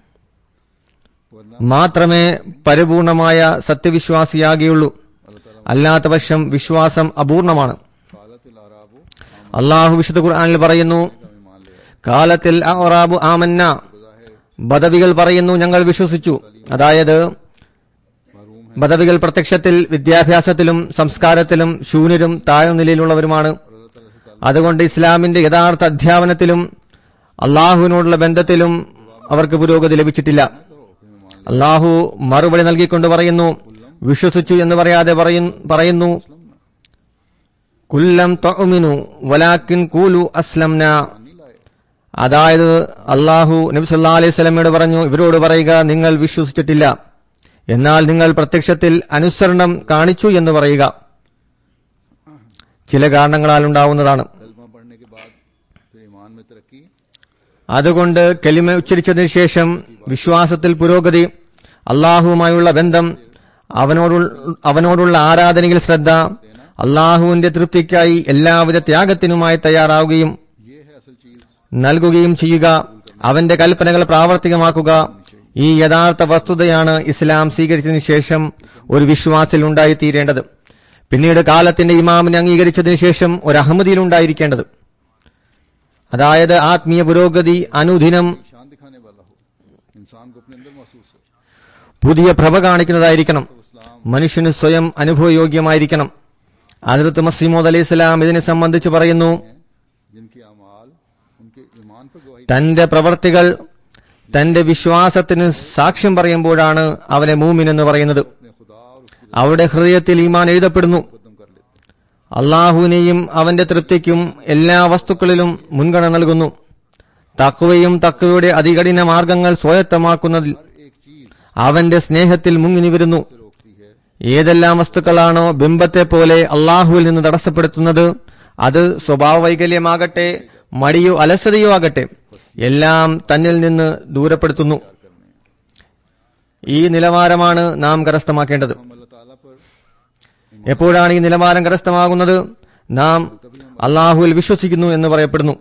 वरना മാത്രമേ പരിപൂർണമായ സത്യവിശ്വാസിയാകുകയുള്ളൂ അല്ലാത്ത പക്ഷം വിശ്വാസം അപൂർണമാണ് कालत आराबो അള്ളാഹു വിശുദ്ധ ഖുർആനിൽ പറയുന്നു हम ईमान ले आए കാലത്തിൽ അറാബു ആമന്ന ബദവികൾ പറയുന്നു ഞങ്ങൾ വിശ്വസിച്ചു അതായത് महरूम ബദവികൾ പ്രത്യക്ഷത്തിൽ വിദ്യാഭ്യാസത്തിലും സംസ്കാരത്തിലും ശൂന്യരും താഴ്ന്ന നിലയിലുള്ളവരുമാണ് അതുകൊണ്ട് ഇസ്ലാമിന്റെ യഥാർത്ഥ അധ്യാപനത്തിലും അള്ളാഹുവിനോടുള്ള ബന്ധത്തിലും അവർക്ക് പുരോഗതി ലഭിച്ചിട്ടില്ല അള്ളാഹു മറുപടി നൽകിക്കൊണ്ട് പറയുന്നു വിശ്വസിച്ചു എന്ന് പറയാതെ പറയും- പറയുന്നു കുല്ലം തൊമിനു വലാക്കിൻ കൂലു അസ്ലംന അതായത് അള്ളാഹു നബി സല്ലാ അലൈഹി സ്വലമയോട് പറഞ്ഞു ഇവരോട് പറയുക നിങ്ങൾ വിശ്വസിച്ചിട്ടില്ല എന്നാൽ നിങ്ങൾ പ്രത്യക്ഷത്തിൽ അനുസരണം കാണിച്ചു എന്ന് പറയുക ചില കാരണങ്ങളാൽ ഉണ്ടാവുന്നതാണ് कलमा पढ़ने के बाद फिर ईमान में तरक्की അതുകൊണ്ട് കെലിമ ഉച്ചരിച്ചതിന് ശേഷം വിശ്വാസത്തിൽ പുരോഗതി അള്ളാഹുവുമായുള്ള ബന്ധം അവനോടു അവനോടുള്ള ആരാധനയിൽ ശ്രദ്ധ അള്ളാഹുവിന്റെ തൃപ്തിക്കായി എല്ലാവിധ ത്യാഗത്തിനുമായി തയ്യാറാവുകയും ये है असल चीज നൽകുകയും ചെയ്യുക അവന്റെ കൽപ്പനകൾ പ്രാവർത്തികമാക്കുക ഈ യഥാർത്ഥ വസ്തുതയാണ് ഇസ്ലാം സ്വീകരിച്ചതിന് ശേഷം ഒരു വിശ്വാസിൽ ഉണ്ടായിത്തീരേണ്ടത് പിന്നീട് കാലത്തിന്റെ ഇമാമിനെ അംഗീകരിച്ചതിന് ശേഷം ഒരു അഹമ്മദിയിൽ ഉണ്ടായിരിക്കേണ്ടത് അതായത് ആത്മീയ പുരോഗതി അനുദിനം शान दिखाने वाला हो इंसान को अपने अंदर महसूस हो പുതിയ പ്രഭ കാണിക്കുന്നതായിരിക്കണം മനുഷ്യന് സ്വയം അനുഭവയോഗ്യമായിരിക്കണം അതിർത്ത് മസീമോദ് അലൈഹി സ്വലാം ഇതിനെ സംബന്ധിച്ച് പറയുന്നു जिनके अमाल उनके ईमान पर गवाही തന്റെ പ്രവർത്തികൾ തന്റെ വിശ്വാസത്തിന് സാക്ഷ്യം പറയുമ്പോഴാണ് അവനെ മൂമിൻ എന്ന് പറയുന്നത് अपने खुदा और उसकी അവിടെ ഹൃദയത്തിൽ ഈമാൻ എഴുതപ്പെടുന്നു कदम कर लेते അള്ളാഹുവിനെയും അവന്റെ തൃപ്തിക്കും എല്ലാ വസ്തുക്കളിലും മുൻഗണന നൽകുന്നു തക്വയും തക്വയുടെ അതികഠിന മാർഗങ്ങൾ സ്വായത്തമാക്കുന്നതിൽ एक चीज അവന്റെ സ്നേഹത്തിൽ മുങ്ങിനി വരുന്നു से रोकती है ഏതെല്ലാം വസ്തുക്കളാണോ ബിംബത്തെ പോലെ അള്ളാഹുവിൽ നിന്ന് തടസ്സപ്പെടുത്തുന്നത് അത് സ്വഭാവ വൈകല്യമാകട്ടെ മടിയോ അലസതയോ ആകട്ടെ എല്ലാം തന്നിൽ നിന്ന് ദൂരപ്പെടുത്തുന്നു ഈ നിലവാരമാണ് നാം കരസ്ഥമാക്കേണ്ടത് हम अल्लाह ताला पर എപ്പോഴാണ് ഈ നിലവാരം കരസ്ഥമാകുന്നത് നാം അള്ളാഹുവിൽ വിശ്വസിക്കുന്നു എന്ന് പറയപ്പെടുന്നു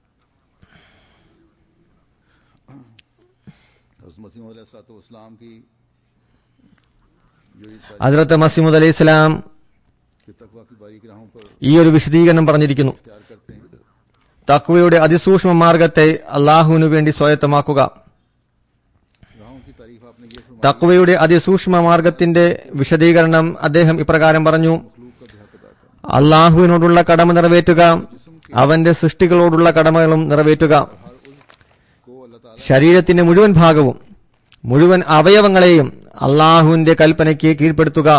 हज़रत मसीह इस्लाम की जो ये तारीफ ഹസ്രത്ത് മസീമുദ് അലൈഹി സ്വലാം के तकवा की बारीक राहों पर ഈ ഒരു വിശദീകരണം പറഞ്ഞിരിക്കുന്നു तैयार करते हैं തക്വയുടെ അതിസൂക്ഷ്മ മാർഗത്തെ അള്ളാഹുവിനു വേണ്ടി സ്വായത്തമാക്കുക राहों की तारीफ आपने ये फरमाया തക്വയുടെ അതിസൂക്ഷ്മ മാർഗത്തിന്റെ വിശദീകരണം അദ്ദേഹം ഇപ്രകാരം പറഞ്ഞു मखलूक का भी हक अदा करना അള്ളാഹുവിനോടുള്ള കടമ നിറവേറ്റുക അവന്റെ സൃഷ്ടികളോടുള്ള കടമകളും നിറവേറ്റുക को अल्लाह ताला ശരീരത്തിന്റെ മുഴുവൻ ഭാഗവും മുഴുവൻ അവയവങ്ങളെയും അള്ളാഹുവിന്റെ കൽപ്പനയ്ക്ക് കീഴ്പ്പെടുത്തുക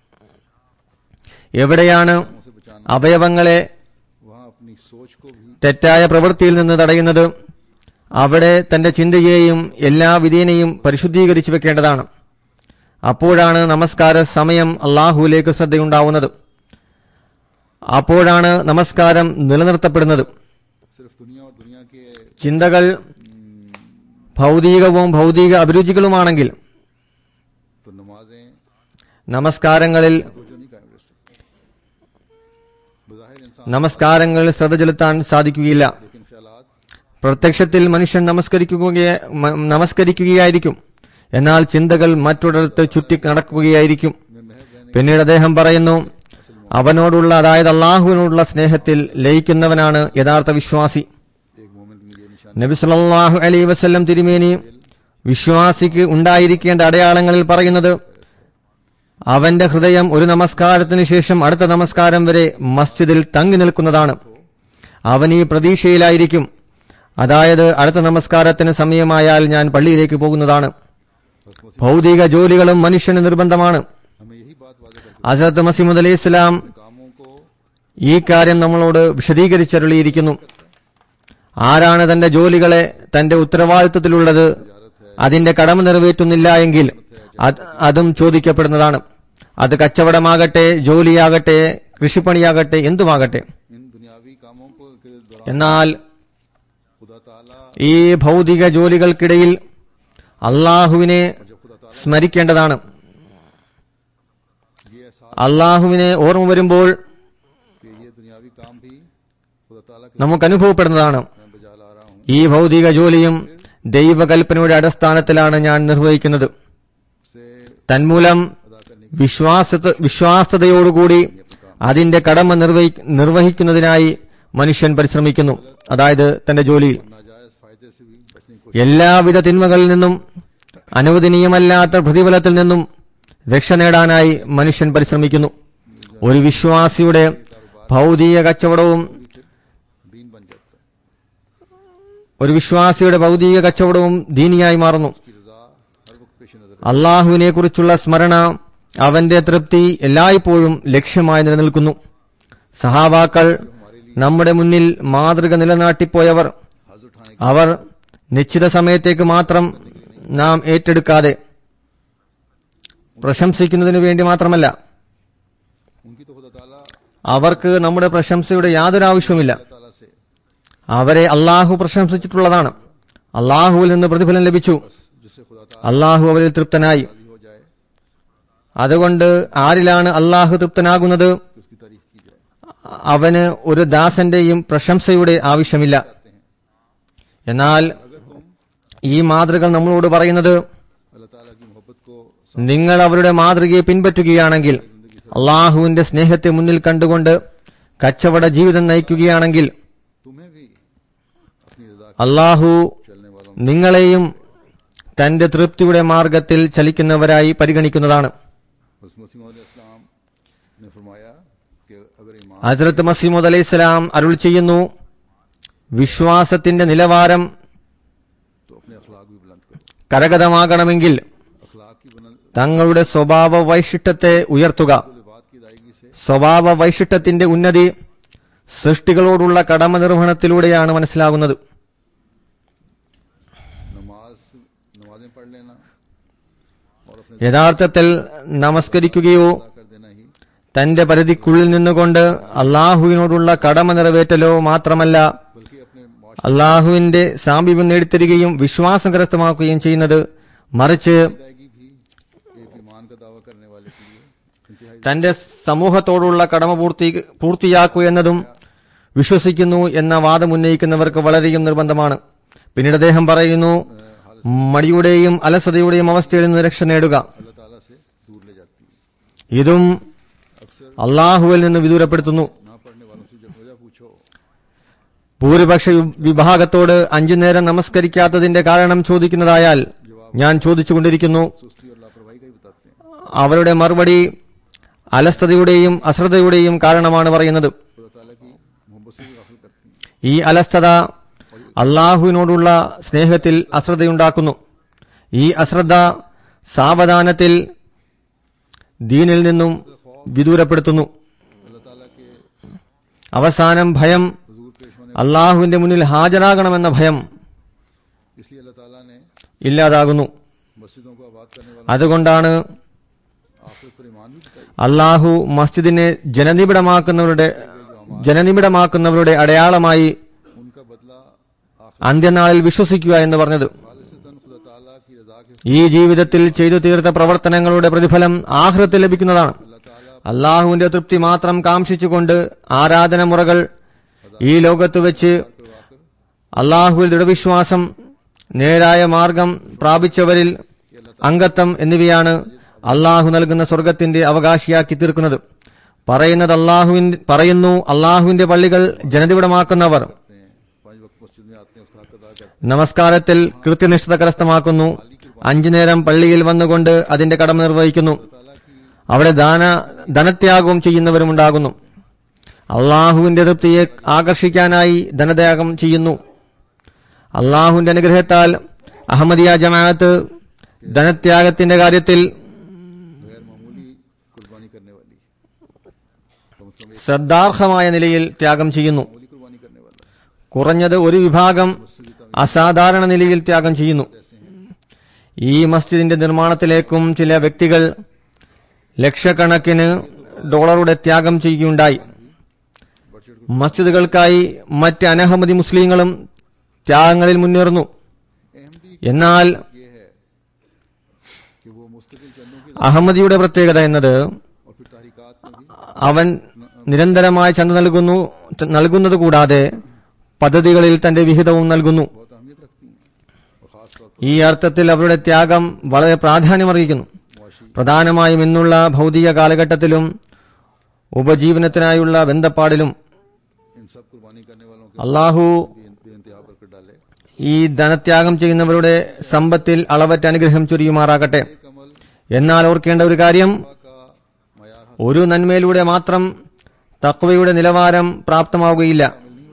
എവിടെയാണ് से बचाना അവയവങ്ങളെ वहाँ अपनी सोच को भी തെറ്റായ പ്രവൃത്തിയിൽ നിന്ന് തടയുന്നത് അവിടെ തന്റെ ചിന്തയെയും എല്ലാ വിധേനയും പരിശുദ്ധീകരിച്ചു വെക്കേണ്ടതാണ് അപ്പോഴാണ് നമസ്കാര സമയം അള്ളാഹുവിലേക്ക് ശ്രദ്ധയുണ്ടാവുന്നത് അപ്പോഴാണ് നമസ്കാരം നിലനിർത്തപ്പെടുന്നത് सिर्फ दुनिया और दुनिया के ചിന്തകൾ ഭൗതികവും ഭൗതിക അഭിരുചികളുമാണെങ്കിൽ तो नमाजें നമസ്കാരങ്ങളിൽ तो जो नहीं कायम रह सकती बज़ाहिर इंसान നമസ്കാരങ്ങളിൽ ശ്രദ്ധ ചെലുത്താൻ സാധിക്കുകയില്ല लेकिन ख्यालात പ്രത്യക്ഷത്തിൽ മനുഷ്യൻ നമസ്കരിക്കുക മ- നമസ്കരിക്കുകയായിരിക്കും എന്നാൽ ചിന്തകൾ മറ്റൊരിടത്ത് ചുറ്റി നടക്കുകയായിരിക്കും में महव रहने പിന്നീട് അദ്ദേഹം പറയുന്നു അവനോടുള്ള അതായത് അള്ളാഹുവിനോടുള്ള സ്നേഹത്തിൽ ലയിക്കുന്നവനാണ് യഥാർത്ഥ വിശ്വാസി एक मोमिन के लिए निशान നബി സല്ലല്ലാഹു അലൈഹി വസല്ലം തിരുമേനി വിശ്വാസിക്ക് ഉണ്ടായിരിക്കേണ്ട അടയാളങ്ങളിൽ പറയുന്നത് അവന്റെ ഹൃദയം ഒരു നമസ്കാരത്തിന് ശേഷം അടുത്ത നമസ്കാരം വരെ മസ്ജിദിൽ തങ്ങി നിൽക്കുന്നതാണ് അവൻ ഈ പ്രതീക്ഷയിലായിരിക്കും അതായത് അടുത്ത നമസ്കാരത്തിന് സമയമായാൽ ഞാൻ പള്ളിയിലേക്ക് പോകുന്നതാണ് ഭൗതിക ജോലികളും മനുഷ്യന് നിർബന്ധമാണ് हमें यही बात वादे करके അസത്ത് മസീമുദ് അലൈഹി ഇസ്ലാം कामों को ഈ കാര്യം നമ്മളോട് വിശദീകരിച്ചരുളിയിരിക്കുന്നു ആരാണ് തന്റെ ജോലികളെ തന്റെ ഉത്തരവാദിത്വത്തിലുള്ളത് അതിന്റെ കടമ നിറവേറ്റുന്നില്ല എങ്കിൽ അത് അതും ചോദിക്കപ്പെടുന്നതാണ് അത് കച്ചവടമാകട്ടെ ജോലിയാകട്ടെ കൃഷിപ്പണിയാകട്ടെ എന്തുമാകട്ടെ इन दुनियावी कामों को के दौरान എന്നാൽ खुदा ताला ഈ ഭൗതിക ജോലികൾക്കിടയിൽ അള്ളാഹുവിനെ സ്മരിക്കേണ്ടതാണ് ये एहसास അള്ളാഹുവിനെ ഓർമ്മ വരുമ്പോൾ कि ये दुनियावी काम भी खुदा ताला के നമുക്ക് അനുഭവപ്പെടുന്നതാണ് मैं बजा ला रहा हूँ ഈ ഭൗതിക ജോലിയും ദൈവകൽപ്പനയുടെ അടിസ്ഥാനത്തിലാണ് ഞാൻ നിർവഹിക്കുന്നത് से തന്മൂലം अदा करने വിശ്വാസത വിശ്വാസ്തയോടുകൂടി അതിന്റെ കടമ നിർവഹി നിർവഹിക്കുന്നതിനായി മനുഷ്യൻ പരിശ്രമിക്കുന്നു അതായത് തന്റെ ജോലിയിൽ की नाजायज फायदे से भी बचने की कोशिश എല്ലാവിധ തിന്മകളിൽ നിന്നും അനുവദനീയമല്ലാത്ത പ്രതിഫലത്തിൽ നിന്നും രക്ഷ നേടാനായി മനുഷ്യൻ പരിശ്രമിക്കുന്നു ഒരു വിശ്വാസിയുടെ ഭൗതിക കച്ചവടവും दीन बन जाता है ഒരു വിശ്വാസിയുടെ ഭൗതിക കച്ചവടവും ദീനിയായി മാറുന്നു उसकी रजा हर वक्त पेश नजर അള്ളാഹുവിനെ കുറിച്ചുള്ള സ്മരണ അവന്റെ തൃപ്തി എല്ലായ്പ്പോഴും ലക്ഷ്യമായി നിലനിൽക്കുന്നു സഹാബാക്കൾ നമ്മുടെ മുന്നിൽ മാതൃക നിലനാട്ടിപ്പോയവർ हज उठाने അവർ നിശ്ചിത സമയത്തേക്ക് മാത്രം നാം ഏറ്റെടുക്കാതെ പ്രശംസിക്കുന്നതിനു വേണ്ടി മാത്രമല്ല उनकी तो खुदा ताला അവർക്ക് നമ്മുടെ പ്രശംസയുടെ യാതൊരു ആവശ്യവുമില്ല ताला से അവരെ അള്ളാഹു പ്രശംസിച്ചിട്ടുള്ളതാണ് അള്ളാഹുവിൽ നിന്ന് പ്രതിഫലം ലഭിച്ചു जिससे खुदा ताला അള്ളാഹു അവരിൽ തൃപ്തനായി राजी हो जाए അതുകൊണ്ട് ആരിലാണ് അള്ളാഹു തൃപ്തനാകുന്നത് कि उसकी तारीफ की जाए അവന് ഒരു ദാസന്റെയും പ്രശംസയുടെ ആവശ്യമില്ല എന്നാൽ ഈ മാതൃകൾ നമ്മളോട് പറയുന്നത് अल्लाह ताला की मोहब्बत को നിങ്ങൾ അവരുടെ മാതൃകയെ പിൻപറ്റുകയാണെങ്കിൽ അള്ളാഹുവിന്റെ സ്നേഹത്തെ മുന്നിൽ കണ്ടുകൊണ്ട് കച്ചവട ജീവിതം നയിക്കുകയാണെങ്കിൽ तुम्हें भी अपनी रजा അള്ളാഹു चलने वालों നിങ്ങളെയും തന്റെ തൃപ്തിയുടെ മാർഗത്തിൽ ചലിക്കുന്നവരായി പരിഗണിക്കുന്നതാണ് बस मसीह इस्लाम ने फरमाया कि अगर ईमान ഹസ്രത്ത് മസീമുദ് അലൈഹി സ്വലാം അരുൾ ചെയ്യുന്നു വിശ്വാസത്തിന്റെ നിലവാരം तो अपने अखलाक भी बुलंद करो കരഗതമാകണമെങ്കിൽ अखलाक की बुलंद തങ്ങളുടെ സ്വഭാവ വൈശിഷ്ട്യത്തെ ഉയർത്തുക बात की अदायगी से സ്വഭാവ വൈശിഷ്ട്യത്തിന്റെ ഉന്നതി സൃഷ്ടികളോടുള്ള കടമ നിർവഹണത്തിലൂടെയാണ് മനസ്സിലാകുന്നത് नमाज नमाजें पढ़ लेना और अपने യഥാർത്ഥത്തിൽ നമസ്കരിക്കുകയോ अदा कर देना ही തന്റെ പരിധിക്കുള്ളിൽ നിന്നുകൊണ്ട് അള്ളാഹുവിനോടുള്ള കടമ നിറവേറ്റലോ മാത്രമല്ല बल्कि अपने मुआश അള്ളാഹുവിന്റെ സാമീപ്യം നേടിത്തരികയും വിശ്വാസം കരസ്ഥമാക്കുകയും ചെയ്യുന്നത് മറിച്ച് अदायगी भी एक ईमान का दावा करने वाले के लिए इंतहाई തന്റെ സമൂഹത്തോടുള്ള കടമ പൂർത്തി പൂർത്തിയാക്കുക എന്നതും വിശ്വസിക്കുന്നു എന്ന വാദം ഉന്നയിക്കുന്നവർക്ക് വളരെയും നിർബന്ധമാണ് പിന്നീട് അദ്ദേഹം പറയുന്നു മടിയുടെയും അലസതയുടെയും അവസ്ഥയിൽ നിന്ന് രക്ഷ നേടുക अल्लाह ताला से दूर ले जाती है ഇതും अक्सर അള്ളാഹുവിൽ നിന്ന് വിദൂരപ്പെടുത്തുന്നു ना पढ़ने वालों से जब वजह पूछो ഭൂരിപക്ഷ വി- വിഭാഗത്തോട് അഞ്ചു നേരം നമസ്കരിക്കാത്തതിന്റെ കാരണം ചോദിക്കുന്നതായാൽ ഞാൻ ചോദിച്ചുകൊണ്ടിരിക്കുന്നു सुस्ती और लापरवाही का ही बताते हैं അവരുടെ മറുപടി അലസ്തതയുടെയും അശ്രദ്ധയുടെയും കാരണമാണ് പറയുന്നത് खुदा ताला की मोहब्बत से भी गाफिल करती हैं ഈ അലസ്തത അള്ളാഹുവിനോടുള്ള സ്നേഹത്തിൽ അശ്രദ്ധയുണ്ടാക്കുന്നു ഈ അശ്രദ്ധ സാവധാനത്തിൽ ദീനിൽ നിന്നും വിദൂരപ്പെടുത്തുന്നു अल्लाह ताला के അവസാനം ഭയം हजूर पेश होने അള്ളാഹുവിന്റെ മുന്നിൽ ഹാജരാകണമെന്ന ഭയം इसलिए अल्लाह ताला ने ഇല്ലാതാകുന്നു मस्जिदों को आबाद करने वालों അതുകൊണ്ടാണ് आखिर पर ईमान भी बताई അള്ളാഹു മസ്ജിദിനെ ജനനിബിഡമാക്കുന്നവരുടെ ജനനിബിഡമാക്കുന്നവരുടെ അടയാളമായി उनका बदला आखिर അന്ത്യനാളിൽ വിശ്വസിക്കുക എന്ന് പറഞ്ഞത് खालिसतन खुदा ताला की रजा के ഈ ജീവിതത്തിൽ ചെയ്തു തീർത്ത പ്രവർത്തനങ്ങളുടെ പ്രതിഫലം ആഹ്റത്തിൽ ലഭിക്കുന്നതാണ് अल्लाह ताला അള്ളാഹുവിന്റെ തൃപ്തി മാത്രം കാംക്ഷിച്ചുകൊണ്ട് ആരാധന മുറകൾ ഈ ലോകത്ത് വെച്ച് करवाकर അള്ളാഹുവിൽ ദൃഢവിശ്വാസം നേരായ മാർഗം പ്രാപിച്ചവരിൽ അംഗത്വം എന്നിവയാണ് അള്ളാഹു നൽകുന്ന സ്വർഗത്തിന്റെ അവകാശിയാക്കി തീർക്കുന്നത് പറയുന്നത് അള്ളാഹുവിൻ പറയുന്നു അള്ളാഹുവിന്റെ പള്ളികൾ ജനതിവിടമാക്കുന്നവർ करते हैं पांच वक्त मस्जिद में आते हैं उसका हक अदा करते നമസ്കാരത്തിൽ കൃത്യനിഷ്ഠത കരസ്ഥമാക്കുന്നു അഞ്ചു നേരം പള്ളിയിൽ വന്നുകൊണ്ട് അതിന്റെ കടമ നിർവഹിക്കുന്നു അവിടെ ദാന ധനത്യാഗവും ചെയ്യുന്നവരുമുണ്ടാകുന്നു അള്ളാഹുവിന്റെ തൃപ്തിയെ ആകർഷിക്കാനായി ധനത്യാഗം ചെയ്യുന്നു അള്ളാഹുവിന്റെ അനുഗ്രഹത്താൽ അഹമ്മദിയ ജമാഅത്ത് ധനത്യാഗത്തിന്റെ കാര്യത്തിൽ गैर मामूली कुर्बानी करने वाली कम से कम एक ശ്രദ്ധാർഹമായ നിലയിൽ ത്യാഗം ചെയ്യുന്നു मामूली कुर्बानी करने वाला കുറഞ്ഞത് ഒരു വിഭാഗം അസാധാരണ നിലയിൽ ത്യാഗം ചെയ്യുന്നു ഈ മസ്ജിദിന്റെ നിർമ്മാണത്തിലേക്കും ചില വ്യക്തികൾ ലക്ഷക്കണക്കിന് ഡോളറുടെ ത്യാഗം ചെയ്യുകയുണ്ടായി മസ്ജിദുകൾക്കായി മറ്റ് അനഹമതി മുസ്ലിങ്ങളും ത്യാഗങ്ങളിൽ മുന്നേറുന്നു अहमदी എന്നാൽ ये है कि वो मुस्तकिल चंदों की അഹമ്മദിയുടെ പ്രത്യേകത എന്നത് और फिर तहरीकात में भी അവൻ നിരന്തരമായി ചന്ത നൽകുന്നു നൽകുന്നത് കൂടാതെ പദ്ധതികളിൽ തന്റെ വിഹിതവും നൽകുന്നു बहुत अहमियत रखती हैं और ख़ास तौर ഈ അർത്ഥത്തിൽ അവരുടെ ത്യാഗം വളരെ പ്രാധാന്യമറിയിക്കുന്നു पर मुआशी പ്രധാനമായും ഇന്നുള്ള ഭൗതിക കാലഘട്ടത്തിലും ഉപജീവനത്തിനായുള്ള ബന്ധപ്പാടിലും इन सब कुर्बानी करने वालों के അള്ളാഹു भी बेइंतहा बरकत डाले ഈ ധനത്യാഗം ചെയ്യുന്നവരുടെ സമ്പത്തിൽ അളവറ്റ അനുഗ്രഹം ചൊരിയുമാറാകട്ടെ एक अमल എന്നാൽ ഓർക്കേണ്ട ഒരു കാര്യം का मैार हासिल ഒരു നന്മയിലൂടെ മാത്രം തക്വയുടെ നിലവാരം പ്രാപ്തമാവുകയില്ല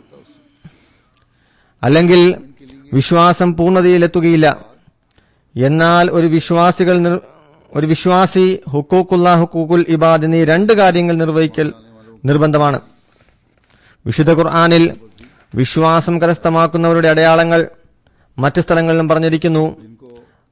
അല്ലെങ്കിൽ വിശ്വാസം പൂർണ്ണതയിലെത്തുകയില്ല എന്നാൽ ഒരു വിശ്വാസികൾ നിർ- ഒരു വിശ്വാസി ഹുക്കൂക്കുള്ള ഹുക്കൂക്കുൽ ഇബാദ് എന്നീ രണ്ട് കാര്യങ്ങൾ നിർവഹിക്കൽ നിർബന്ധമാണ് വിശുദ്ധ ഖുർആാനിൽ വിശ്വാസം കരസ്ഥമാക്കുന്നവരുടെ അടയാളങ്ങൾ മറ്റ് സ്ഥലങ്ങളിലും പറഞ്ഞിരിക്കുന്നു जिनको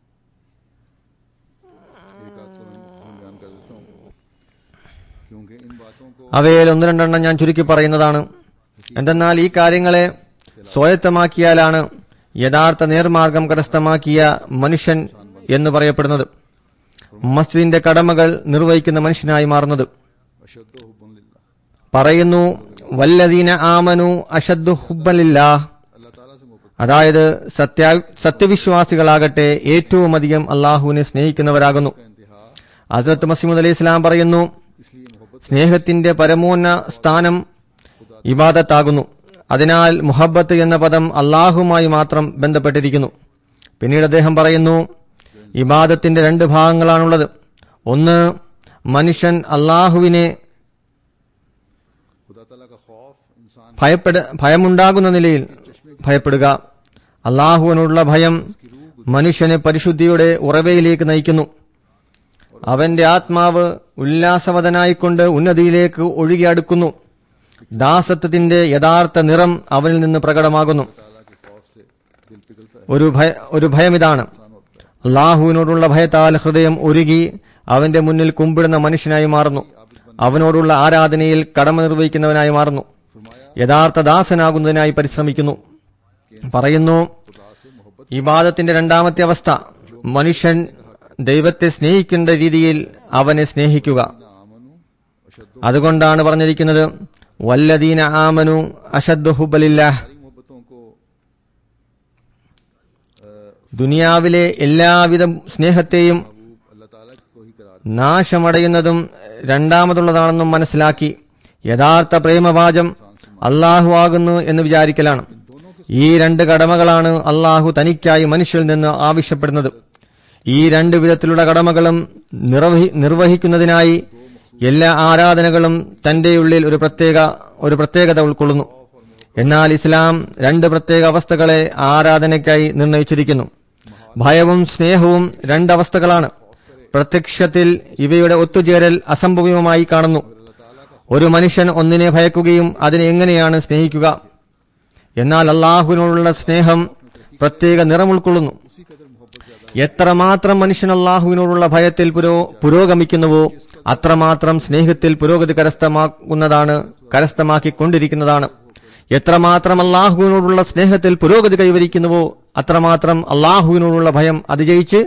एक आध को मैं बयान कर देता हूँ क्योंकि इन बातों को അവയിൽ ഒന്ന് രണ്ടെണ്ണം ഞാൻ ചുരുക്കി പറയുന്നതാണ് എന്തെന്നാൽ ഈ കാര്യങ്ങളെ സ്വായത്തമാക്കിയാലാണ് യഥാർത്ഥ നേർമാർഗം കരസ്ഥമാക്കിയ മനുഷ്യൻ എന്ന് പറയപ്പെടുന്നത് മസ്ജിദിന്റെ കടമകൾ നിർവഹിക്കുന്ന മനുഷ്യനായി മാറുന്നത് अशद हुबल्ला പറയുന്നു വല്ലദീന ആമനു അഷദ്ദു ഹുബ്ബലില്ലാ अल्लाह ताला से मोहब्बत അതായത് സത്യ സത്യവിശ്വാസികളാകട്ടെ ഏറ്റവും അധികം അള്ളാഹുവിനെ സ്നേഹിക്കുന്നവരാകുന്നു का इंतहा ഹസ്രത്ത് മസീമുദ് അലൈഹി ഇസ്ലാം പറയുന്നു इसलिए मोहब्बत സ്നേഹത്തിന്റെ പരമോന്ന സ്ഥാനം ഇബാദത്താകുന്നു അതിനാൽ മുഹബത്ത് എന്ന പദം അള്ളാഹുമായി മാത്രം ബന്ധപ്പെട്ടിരിക്കുന്നു പിന്നീട് അദ്ദേഹം പറയുന്നു ഇബാദത്തിന്റെ രണ്ട് ഭാഗങ്ങളാണുള്ളത് ഒന്ന് മനുഷ്യൻ അള്ളാഹുവിനെ खुदा ताला का खौफ इंसान ഭയപ്പെട ഭയമുണ്ടാകുന്ന നിലയിൽ ഭയപ്പെടുക അള്ളാഹുവിനോടുള്ള ഭയം മനുഷ്യനെ പരിശുദ്ധിയുടെ ഉറവയിലേക്ക് നയിക്കുന്നു അവന്റെ ആത്മാവ് ഉല്ലാസവതനായിക്കൊണ്ട് ഉന്നതിയിലേക്ക് ഒഴുകി അടുക്കുന്നു ദാസത്വത്തിന്റെ യഥാർത്ഥ നിറം അവനിൽ നിന്ന് പ്രകടമാകുന്നു ताला के खौफ से दिल पिघलता है ഒരു ഭയ ഒരു ഭയം ഇതാണ് അള്ളാഹുവിനോടുള്ള ഭയത്താൽ ഹൃദയം ഒരുകി അവന്റെ മുന്നിൽ കുമ്പിടുന്ന മനുഷ്യനായി മാറുന്നു അവനോടുള്ള ആരാധനയിൽ കടമ നിർവഹിക്കുന്നവനായി മാറുന്നു യഥാർത്ഥ ദാസനാകുന്നതിനായി പരിശ്രമിക്കുന്നു പറയുന്നു खुदा से मोहब्बत ഇബാദത്തിന്റെ രണ്ടാമത്തെ അവസ്ഥ മനുഷ്യൻ ദൈവത്തെ സ്നേഹിക്കേണ്ട രീതിയിൽ അവനെ സ്നേഹിക്കുക आमनु अशद അതുകൊണ്ടാണ് പറഞ്ഞിരിക്കുന്നത് വല്ലദീന ആമനു അഷദ്ദു ഹുബലില്ലാഹ് सारी मोहब्बतों को ദുനിയാവിലെ എല്ലാവിധ സ്നേഹത്തെയും महबूब अल्लाह ताला को ही करार നാശമടയുന്നതും രണ്ടാമതുള്ളതാണെന്നും മനസ്സിലാക്കി യഥാർത്ഥ പ്രേമവാചം അള്ളാഹു ആകുന്നു എന്ന് വിചാരിക്കലാണ് ഈ രണ്ട് കടമകളാണ് അള്ളാഹു തനിക്കായി മനുഷ്യരിൽ നിന്ന് ആവശ്യപ്പെടുന്നത് ഈ രണ്ട് വിധത്തിലുള്ള കടമകളും നിർവഹി നിർവഹിക്കുന്നതിനായി എല്ലാ ആരാധനകളും തന്റെ ഉള്ളിൽ ഒരു പ്രത്യേക ഒരു പ്രത്യേകത ഉൾക്കൊള്ളുന്നു എന്നാൽ ഇസ്ലാം രണ്ട് പ്രത്യേക അവസ്ഥകളെ ആരാധനയ്ക്കായി നിർണയിച്ചിരിക്കുന്നു ഭയവും സ്നേഹവും രണ്ടവസ്ഥകളാണ് പ്രത്യക്ഷത്തിൽ ഇവയുടെ ഒത്തുചേരൽ അസംഭവ്യമായി കാണുന്നു ഒരു മനുഷ്യൻ ഒന്നിനെ ഭയക്കുകയും അതിനെ എങ്ങനെയാണ് സ്നേഹിക്കുക എന്നാൽ അള്ളാഹുവിനോടുള്ള സ്നേഹം പ്രത്യേക നിറം ഉൾക്കൊള്ളുന്നു എത്രമാത്രം മനുഷ്യൻ അള്ളാഹുവിനോടുള്ള ഭയത്തിൽ പുരോ പുരോഗമിക്കുന്നുവോ അത്രമാത്രം സ്നേഹത്തിൽ പുരോഗതി കരസ്ഥമാക്കുന്നതാണ് കരസ്ഥമാക്കിക്കൊണ്ടിരിക്കുന്നതാണ് എത്രമാത്രം അള്ളാഹുവിനോടുള്ള സ്നേഹത്തിൽ പുരോഗതി കൈവരിക്കുന്നുവോ അത്രമാത്രം അള്ളാഹുവിനോടുള്ള ഭയം അതിജയിച്ച്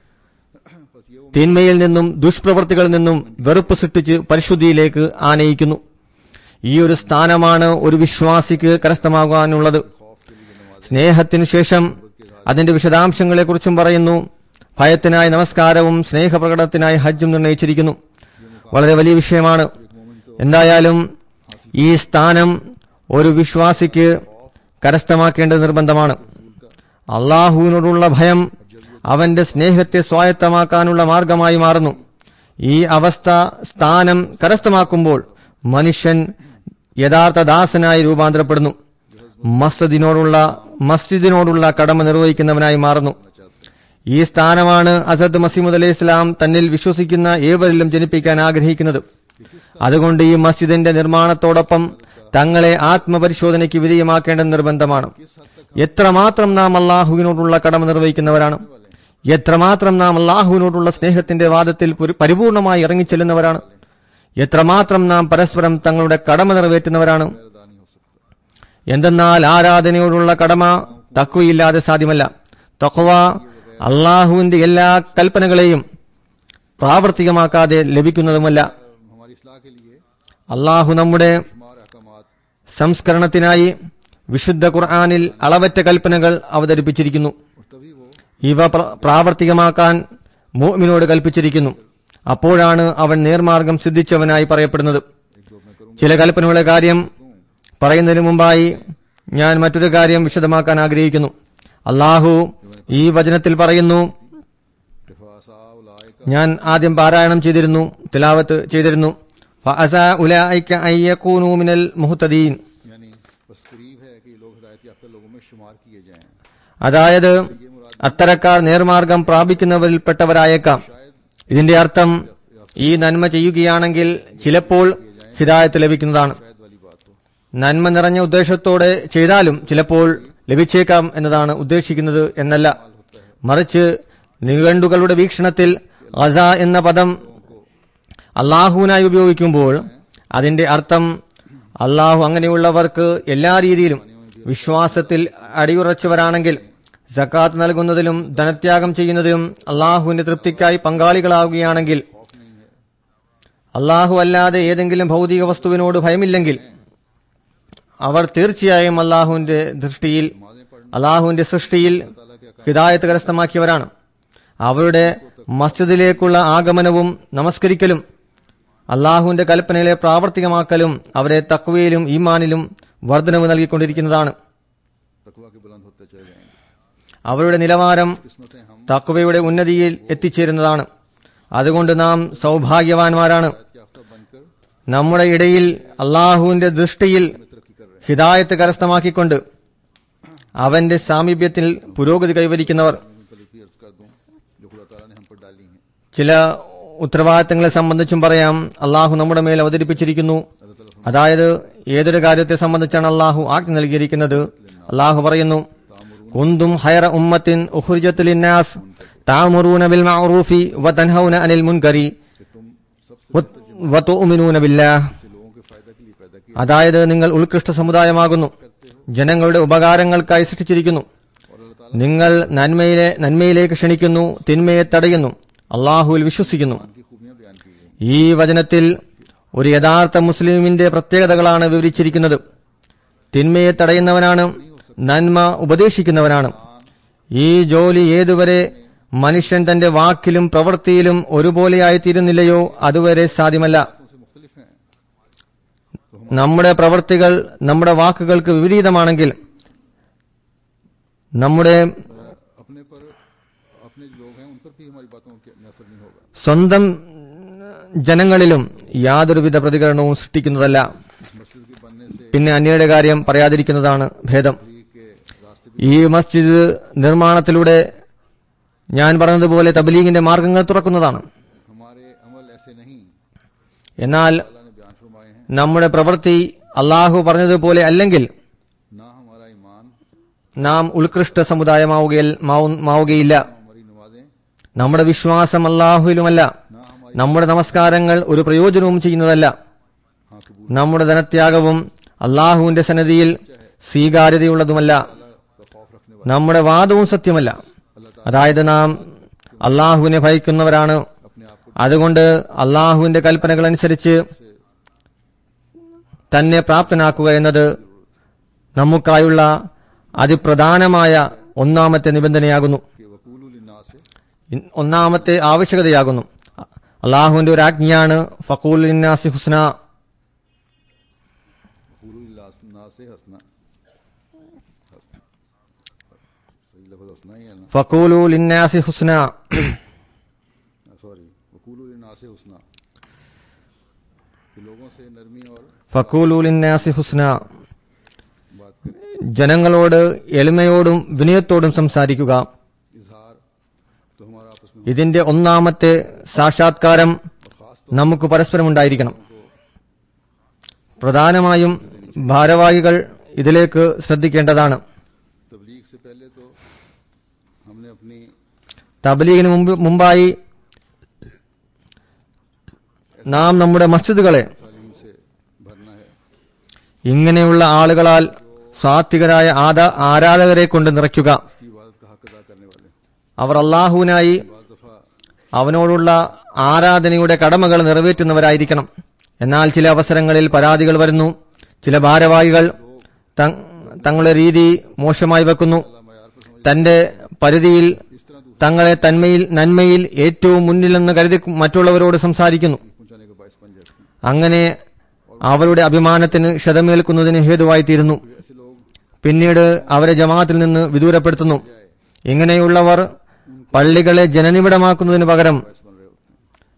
തിന്മയിൽ നിന്നും ദുഷ്പ്രവൃത്തികളിൽ നിന്നും വെറുപ്പ് സൃഷ്ടിച്ച് പരിശുദ്ധിയിലേക്ക് ആനയിക്കുന്നു ഈ ഒരു സ്ഥാനമാണ് ഒരു വിശ്വാസിക്ക് കരസ്ഥമാകാനുള്ളത് സ്നേഹത്തിനു ശേഷം അതിന്റെ വിശദാംശങ്ങളെക്കുറിച്ചും പറയുന്നു ഭയത്തിനായി നമസ്കാരവും സ്നേഹപ്രകടനത്തിനായി ഹജ്ജും നിർണയിച്ചിരിക്കുന്നു വളരെ വലിയ വിഷയമാണ് എന്തായാലും ഈ സ്ഥാനം ഒരു വിശ്വാസിക്ക് കരസ്ഥമാക്കേണ്ടത് നിർബന്ധമാണ് അള്ളാഹുവിനോടുള്ള ഭയം അവന്റെ സ്നേഹത്തെ സ്വായത്തമാക്കാനുള്ള മാർഗമായി മാറുന്നു ഈ അവസ്ഥ സ്ഥാനം കരസ്ഥമാക്കുമ്പോൾ മനുഷ്യൻ യഥാർത്ഥ ദാസനായി രൂപാന്തരപ്പെടുന്നു മസ്ജിദിനോടുള്ള മസ്ജിദിനോടുള്ള കടമ നിർവഹിക്കുന്നവനായി മാറുന്നു ഈ സ്ഥാനമാണ് അസദ് മസീമുദ് അലൈഹി ഇസ്ലാം തന്നിൽ വിശ്വസിക്കുന്ന ഏവരിലും ജനിപ്പിക്കാൻ ആഗ്രഹിക്കുന്നത് അതുകൊണ്ട് ഈ മസ്ജിദിന്റെ നിർമ്മാണത്തോടൊപ്പം തങ്ങളെ ആത്മപരിശോധനയ്ക്ക് വിധേയമാക്കേണ്ടത് നിർബന്ധമാണ് എത്രമാത്രം നാം അള്ളാഹുവിനോടുള്ള കടമ നിർവഹിക്കുന്നവരാണ് എത്രമാത്രം നാം അള്ളാഹുവിനോടുള്ള സ്നേഹത്തിന്റെ വാദത്തിൽ പുരി- പരിപൂർണമായി ഇറങ്ങിച്ചെല്ലുന്നവരാണ് എത്രമാത്രം നാം പരസ്പരം തങ്ങളുടെ കടമ നിറവേറ്റുന്നവരാണ് എന്തെന്നാൽ ആരാധനയോടുള്ള കടമ തക്വയില്ലാതെ സാധ്യമല്ല തക്വ അള്ളാഹുവിന്റെ എല്ലാ കൽപ്പനകളെയും പ്രാവർത്തികമാക്കാതെ ലഭിക്കുന്നതുമല്ല हमारी इसलाह के लिए അള്ളാഹു നമ്മുടെ शुमार अहकामात സംസ്കരണത്തിനായി വിശുദ്ധ ഖുർആാനിൽ അളവറ്റ കൽപ്പനകൾ അവതരിപ്പിച്ചിരിക്കുന്നു और तभी वो ഇവ പ്ര- പ്രാവർത്തികമാക്കാൻ മോമിനോട് കൽപ്പിച്ചിരിക്കുന്നു അപ്പോഴാണ് അവൻ നേർമാർഗം സിദ്ധിച്ചവനായി പറയപ്പെടുന്നത് ചില കൽപ്പനകളുടെ കാര്യം പറയുന്നതിന് മുമ്പായി ഞാൻ മറ്റൊരു കാര്യം വിശദമാക്കാൻ ആഗ്രഹിക്കുന്നു അള്ളാഹു ഈ വചനത്തിൽ പറയുന്നു हिफासा उलाइका ഞാൻ ആദ്യം പാരായണം ചെയ്തിരുന്നു തിലാവത്ത് ചെയ്തിരുന്നു ഫഅസാ ഉലൈക അൻ യകൂനൂ മിനൽ മുഹ്തദീൻ यानी बस करीब है कि ये लोग हिदायत याफ्ता लोगों में शुमार किए जाएं അതായത് അത്തരക്കാർ നേർമാർഗം പ്രാപിക്കുന്നവരിൽപ്പെട്ടവരായേക്കാം ഇതിന്റെ അർത്ഥം ഈ നന്മ ചെയ്യുകയാണെങ്കിൽ ചിലപ്പോൾ ഹിദായത്ത് ലഭിക്കുന്നതാണ് शायद वाली बात हो നന്മ നിറഞ്ഞ ഉദ്ദേശത്തോടെ ചെയ്താലും ചിലപ്പോൾ ലഭിച്ചേക്കാം എന്നതാണ് ഉദ്ദേശിക്കുന്നത് എന്നല്ല മറിച്ച് നിഘണ്ടുകളുടെ വീക്ഷണത്തിൽ അസ എന്ന പദം അള്ളാഹുവിനായി ഉപയോഗിക്കുമ്പോൾ അതിന്റെ അർത്ഥം അള്ളാഹു അങ്ങനെയുള്ളവർക്ക് എല്ലാ രീതിയിലും വിശ്വാസത്തിൽ അടിയുറച്ചവരാണെങ്കിൽ സക്കാത്ത് നൽകുന്നതിലും ധനത്യാഗം ചെയ്യുന്നതിലും അള്ളാഹുവിന്റെ തൃപ്തിക്കായി പങ്കാളികളാവുകയാണെങ്കിൽ അള്ളാഹു അല്ലാതെ ഏതെങ്കിലും ഭൗതിക വസ്തുവിനോട് ഭയമില്ലെങ്കിൽ അവർ തീർച്ചയായും അള്ളാഹുവിന്റെ ദൃഷ്ടിയിൽ അള്ളാഹുവിന്റെ സൃഷ്ടിയിൽ ഹിദായത്ത് കരസ്ഥമാക്കിയവരാണ് അവരുടെ മസ്ജിദിലേക്കുള്ള ആഗമനവും നമസ്കരിക്കലും അള്ളാഹുവിന്റെ കൽപ്പനയിലെ പ്രാവർത്തികമാക്കലും അവരെ തക്വയിലും ഈമാനിലും വർധനവ് നൽകിക്കൊണ്ടിരിക്കുന്നതാണ് तकवा के बुलंद होते चले जाएंगे അവരുടെ നിലവാരം किस्मतें हम തക്വയുടെ ഉന്നതിയിൽ എത്തിച്ചേരുന്നതാണ് അതുകൊണ്ട് നാം സൗഭാഗ്യവാന്മാരാണ് हिदायत याफ्ता बनकर നമ്മുടെ ഇടയിൽ അള്ളാഹുവിന്റെ ദൃഷ്ടിയിൽ तरक्की कर रहे ഹിദായത്ത് കരസ്ഥമാക്കിക്കൊണ്ട് അവന്റെ സാമീപ്യത്തിൽ പുരോഗതി കൈവരിക്കുന്നവർ हैं मैं पहले भी अर्ज कर दूं जो खुदा ताला ने हम पर डाली हैं ചില ഉത്തരവാദിത്തങ്ങളെ സംബന്ധിച്ചും പറയാം അള്ളാഹു നമ്മുടെ മേൽ അവതരിപ്പിച്ചിരിക്കുന്നു അതായത് ഏതൊരു കാര്യത്തെ സംബന്ധിച്ചാണ് അള്ളാഹു ആജ്ഞ നൽകിയിരിക്കുന്നത് അള്ളാഹു പറയുന്നു കുന്തും ഹൈറ ഉമ്മത്തിൻ ഉഖ്രിജത്തുൽ ലിന്നാസ് താമുറൂന ബിൽ മഅറൂഫി വതൻഹൗന അനിൽ മുൻകരി कि तुम सबसे വ- വതുഅ്മിനൂന ബില്ലാഹ് से लोगों के फायदा के लिए पैदा किया അതായത് നിങ്ങൾ ഉത്കൃഷ്ട സമുദായമാകുന്നു ജനങ്ങളുടെ ഉപകാരങ്ങൾക്കായി സൃഷ്ടിച്ചിരിക്കുന്നു നിങ്ങൾ നന്മയിലെ നന്മയിലേക്ക് ക്ഷണിക്കുന്നു തിന്മയെ തടയുന്നു അള്ളാഹുവിൽ വിശ്വസിക്കുന്നു की खूबियां बयान की गई ഈ വചനത്തിൽ ഒരു യഥാർത്ഥ മുസ്ലിമിന്റെ പ്രത്യേകതകളാണ് വിവരിച്ചിരിക്കുന്നത് തിന്മയെ തടയുന്നവനാണ് നന്മ ഉപദേശിക്കുന്നവനാണ് ഈ ജോലി ഏതുവരെ മനുഷ്യൻ തന്റെ വാക്കിലും പ്രവൃത്തിയിലും ഒരുപോലെയായി തീരുന്നില്ലയോ അതുവരെ സാധ്യമല്ല से मुख्तलिफ हैं നമ്മുടെ പ്രവൃത്തികൾ നമ്മുടെ വാക്കുകൾക്ക് വിപരീതമാണെങ്കിൽ നമ്മുടെ अपने पर अपने जो लोग हैं उन पर भी हमारी बातों के असर नहीं होगा സ്വന്തം ജനങ്ങളിലും യാതൊരുവിധ പ്രതികരണവും സൃഷ്ടിക്കുന്നതല്ല इस मस्जिद के बनने से പിന്നെ അന്യയുടെ കാര്യം പറയാതിരിക്കുന്നതാണ് ഭേദം तबलीग के रास्ते ഈ മസ്ജിദ് നിർമ്മാണത്തിലൂടെ ഞാൻ പറഞ്ഞതുപോലെ തബ്ലീഗിന്റെ മാർഗങ്ങൾ തുറക്കുന്നതാണ് हमारे अमल ऐसे नहीं എന്നാൽ अल्लाह ने बयान फरमाए हैं നമ്മുടെ പ്രവൃത്തി അള്ളാഹു പറഞ്ഞതുപോലെ അല്ലെങ്കിൽ ना हमारा ईमान നാം ഉത്കൃഷ്ട സമുദായമാവുകയിൽ മാവു- മാവുകയില്ല ना हमारी नमाजें നമ്മുടെ വിശ്വാസം അള്ളാഹുവിലുമല്ല ना हमारी നമ്മുടെ നമസ്കാരങ്ങൾ ഒരു പ്രയോജനവും ചെയ്യുന്നതല്ല हाँ कबूल നമ്മുടെ ധനത്യാഗവും അള്ളാഹുവിന്റെ സന്നദ്ധിയിൽ സ്വീകാര്യതയുള്ളതുമല്ല का खौफ रखने वाले നമ്മുടെ വാദവും സത്യമല്ല അതായത് നാം അള്ളാഹുവിനെ ഭയക്കുന്നവരാണ് अपने आप को അതുകൊണ്ട് അള്ളാഹുവിന്റെ കൽപ്പനകൾ അനുസരിച്ച് തന്നെ പ്രാപ്തനാക്കുക എന്നത് നമുക്കായുള്ള അതിപ്രധാനമായ ഒന്നാമത്തെ നിബന്ധനയാകുന്നു के वकूल ना से ഇൻ- ഒന്നാമത്തെ ആവശ്യകതയാകുന്നു അള്ളാഹുവിന്റെ ഒരു ആജ്ഞയാണ് ഫക്കൂൽ ഇന്നാസി ഹുസ്ന वकूल ना से हंसना हंसना। सही लफ्ज हंसना ही है ना ഫക്കൂലു ലിന്നാസി ഹുസ്ന सॉरी वकूल ना से हंसना कि लोगों से नरमी और ഫക്കൂലു ലിന്നാസി ഹുസ്ന बात करें ജനങ്ങളോട് എളിമയോടും വിനയത്തോടും സംസാരിക്കുക इजहार तो हमारा आपस में ഇതിന്റെ ഒന്നാമത്തെ സാക്ഷാത്കാരം നമുക്ക് പരസ്പരം ഉണ്ടായിരിക്കണം പ്രധാനമായും ഭാരവാഹികൾ ഇതിലേക്ക് ശ്രദ്ധിക്കേണ്ടതാണ് तबलीग से पहले तो हमने अपनी തബ്ലീഗിന് മുമ്പ് മുമ്പായി നാം നമ്മുടെ മസ്ജിദുകളെ तालीम से भरना है ഇങ്ങനെയുള്ള ആളുകളാൽ സാത്വികരായ ആദ ആരാധകരെ കൊണ്ട് നിറയ്ക്കുക इसकी इबादत का हक अदा करने वाले അവർ അള്ളാഹുവിനായി बाज दफा അവനോടുള്ള ആരാധനയുടെ കടമകൾ നിറവേറ്റുന്നവരായിരിക്കണം എന്നാൽ ചില അവസരങ്ങളിൽ പരാതികൾ വരുന്നു ചില ഭാരവാഹികൾ ത- തങ്ങളുടെ രീതി മോശമായി വെക്കുന്നു തന്റെ പരിധിയിൽ തങ്ങളെ തന്മയിൽ നന്മയിൽ ഏറ്റവും മുന്നിലെന്ന് കരുതി മറ്റുള്ളവരോട് സംസാരിക്കുന്നു पहुंचाने का बायस बन जाते हैं അങ്ങനെ അവരുടെ അഭിമാനത്തിന് ക്ഷതമേൽക്കുന്നതിന് ഹേതുവായിത്തീരുന്നു ऐसे लोग പിന്നീട് അവരെ ജമാഅത്തിൽ നിന്ന് വിദൂരപ്പെടുത്തുന്നു ഇങ്ങനെയുള്ളവർ പള്ളികളെ ജനനിബിഡമാക്കുന്നതിന് പകരം बायस बन रहे होते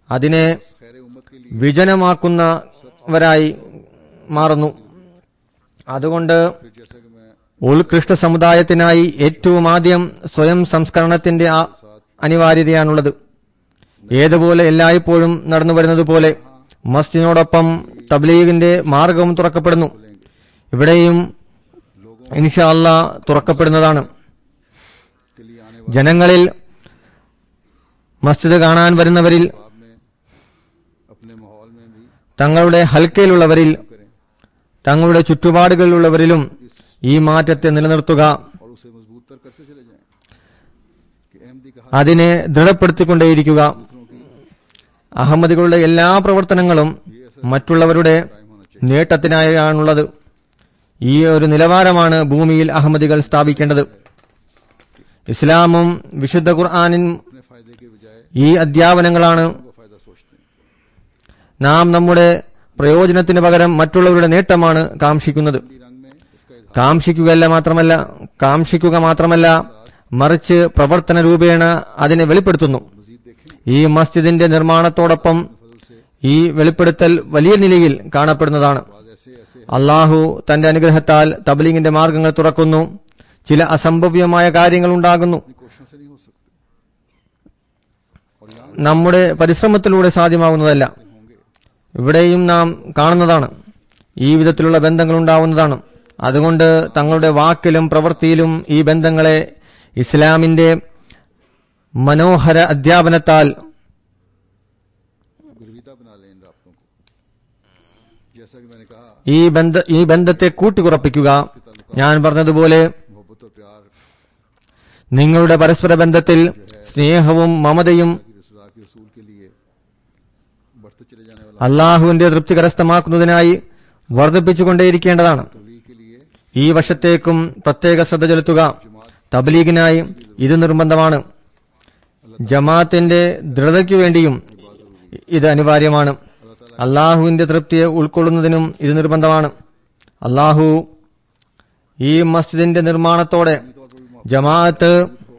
അതിനെ खैर उम्मत के लिए വിജനമാക്കുന്നവരായി മാറുന്നു അതുകൊണ്ട് फिर जैसा कि मैं ഉത്കൃഷ്ട സമുദായത്തിനായി ഏറ്റവും ആദ്യം സ്വയം സംസ്കരണത്തിന്റെ ആ- അനിവാര്യതയാണുള്ളത് ഏതുപോലെ എല്ലായ്പ്പോഴും നടന്നു വരുന്നത് പോലെ മസ്ജിദിനോടൊപ്പം തബ്ലീഗിന്റെ മാർഗവും തുറക്കപ്പെടുന്നു ഇവിടെയും ഇൻഷാ അല്ലാ തുറക്കപ്പെടുന്നതാണ് के लिए आने ജനങ്ങളിൽ മസ്ജിദ് കാണാൻ വരുന്നവരിൽ बाद में अपने माहौल में भी തങ്ങളുടെ ഹൽക്കയിലുള്ളവരിൽ करें തങ്ങളുടെ ചുറ്റുപാടുകളിലുള്ളവരിലും ഈ മാറ്റത്തെ നിലനിർത്തുക और उसे मजबूत तर करते चले जाएं कि अहमदी का അതിനെ ദൃഢപ്പെടുത്തിക്കൊണ്ടേയിരിക്കുക അഹമ്മദികളുടെ എല്ലാ പ്രവർത്തനങ്ങളും മറ്റുള്ളവരുടെ നേട്ടത്തിനായാണുള്ളത് ഈ ഒരു നിലവാരമാണ് ഭൂമിയിൽ അഹമ്മദികൾ സ്ഥാപിക്കേണ്ടത് ഇസ്ലാമും വിശുദ്ധ ഖുർആാനും अपने फायदे के बजाय ഈ അധ്യാപനങ്ങളാണ് को फायदा सोचते हैं നാം നമ്മുടെ പ്രയോജനത്തിന് പകരം മറ്റുള്ളവരുടെ നേട്ടമാണ് കാക്ഷിക്കുന്നത് नीली रंग में इसका इजहार കാക്ഷിക്കുകയല്ല മാത്രമല്ല കാക്ഷിക്കുക മാത്രമല്ല മറിച്ച് പ്രവർത്തന രൂപേണ അതിനെ വെളിപ്പെടുത്തുന്നു मजीद देखें ഈ മസ്ജിദിന്റെ നിർമ്മാണത്തോടൊപ്പം फजल से ഈ വെളിപ്പെടുത്തൽ വലിയ നിലയിൽ കാണപ്പെടുന്നതാണ് बाद ऐसे ऐसे അള്ളാഹു തന്റെ അനുഗ്രഹത്താൽ തബ്ലീഗിന്റെ മാർഗങ്ങൾ തുറക്കുന്നു ചില അസംഭവ്യമായ കാര്യങ്ങൾ ഉണ്ടാകുന്നു अपनी कोशिशों से नहीं हो सकते और यहाँ നമ്മുടെ പരിശ്രമത്തിലൂടെ സാധ്യമാകുന്നതല്ല होंगे ഇവിടെയും നാം കാണുന്നതാണ് ഈ വിധത്തിലുള്ള ബന്ധങ്ങൾ ഉണ്ടാവുന്നതാണ് അതുകൊണ്ട് തങ്ങളുടെ വാക്കിലും പ്രവൃത്തിയിലും ഈ ബന്ധങ്ങളെ ഇസ്ലാമിന്റെ മനോഹര അധ്യാപനത്താൽ गुरविता बना लें इन राब्तों को जैसा कि मैंने कहा ഈ ബന്ധ ഈ ബന്ധത്തെ കൂട്ടിക്കുറപ്പിക്കുക ഞാൻ പറഞ്ഞതുപോലെ मोहब्बत और प्यार നിങ്ങളുടെ പരസ്പര ബന്ധത്തിൽ സ്നേഹവും മമതയും की रसुला के उसूल के लिए बढ़ते चले जाने वाला അള്ളാഹുവിന്റെ തൃപ്തി കരസ്ഥമാക്കുന്നതിനായി വർദ്ധിപ്പിച്ചുകൊണ്ടേയിരിക്കേണ്ടതാണ് तबलीग के लिए ഈ വശത്തേക്കും പ്രത്യേക ശ്രദ്ധ ചെലുത്തുക തബ്ലീഗിനായി ഇത് നിർബന്ധമാണ് ജമാഅത്തിന്റെ ദൃഢതയ്ക്കു വേണ്ടിയും ഇത് അനിവാര്യമാണ് അള്ളാഹുവിന്റെ തൃപ്തിയെ ഉൾക്കൊള്ളുന്നതിനും ഇത് നിർബന്ധമാണ് അള്ളാഹു ഈ മസ്ജിദിന്റെ നിർമ്മാണത്തോടെ ജമാഅത്ത്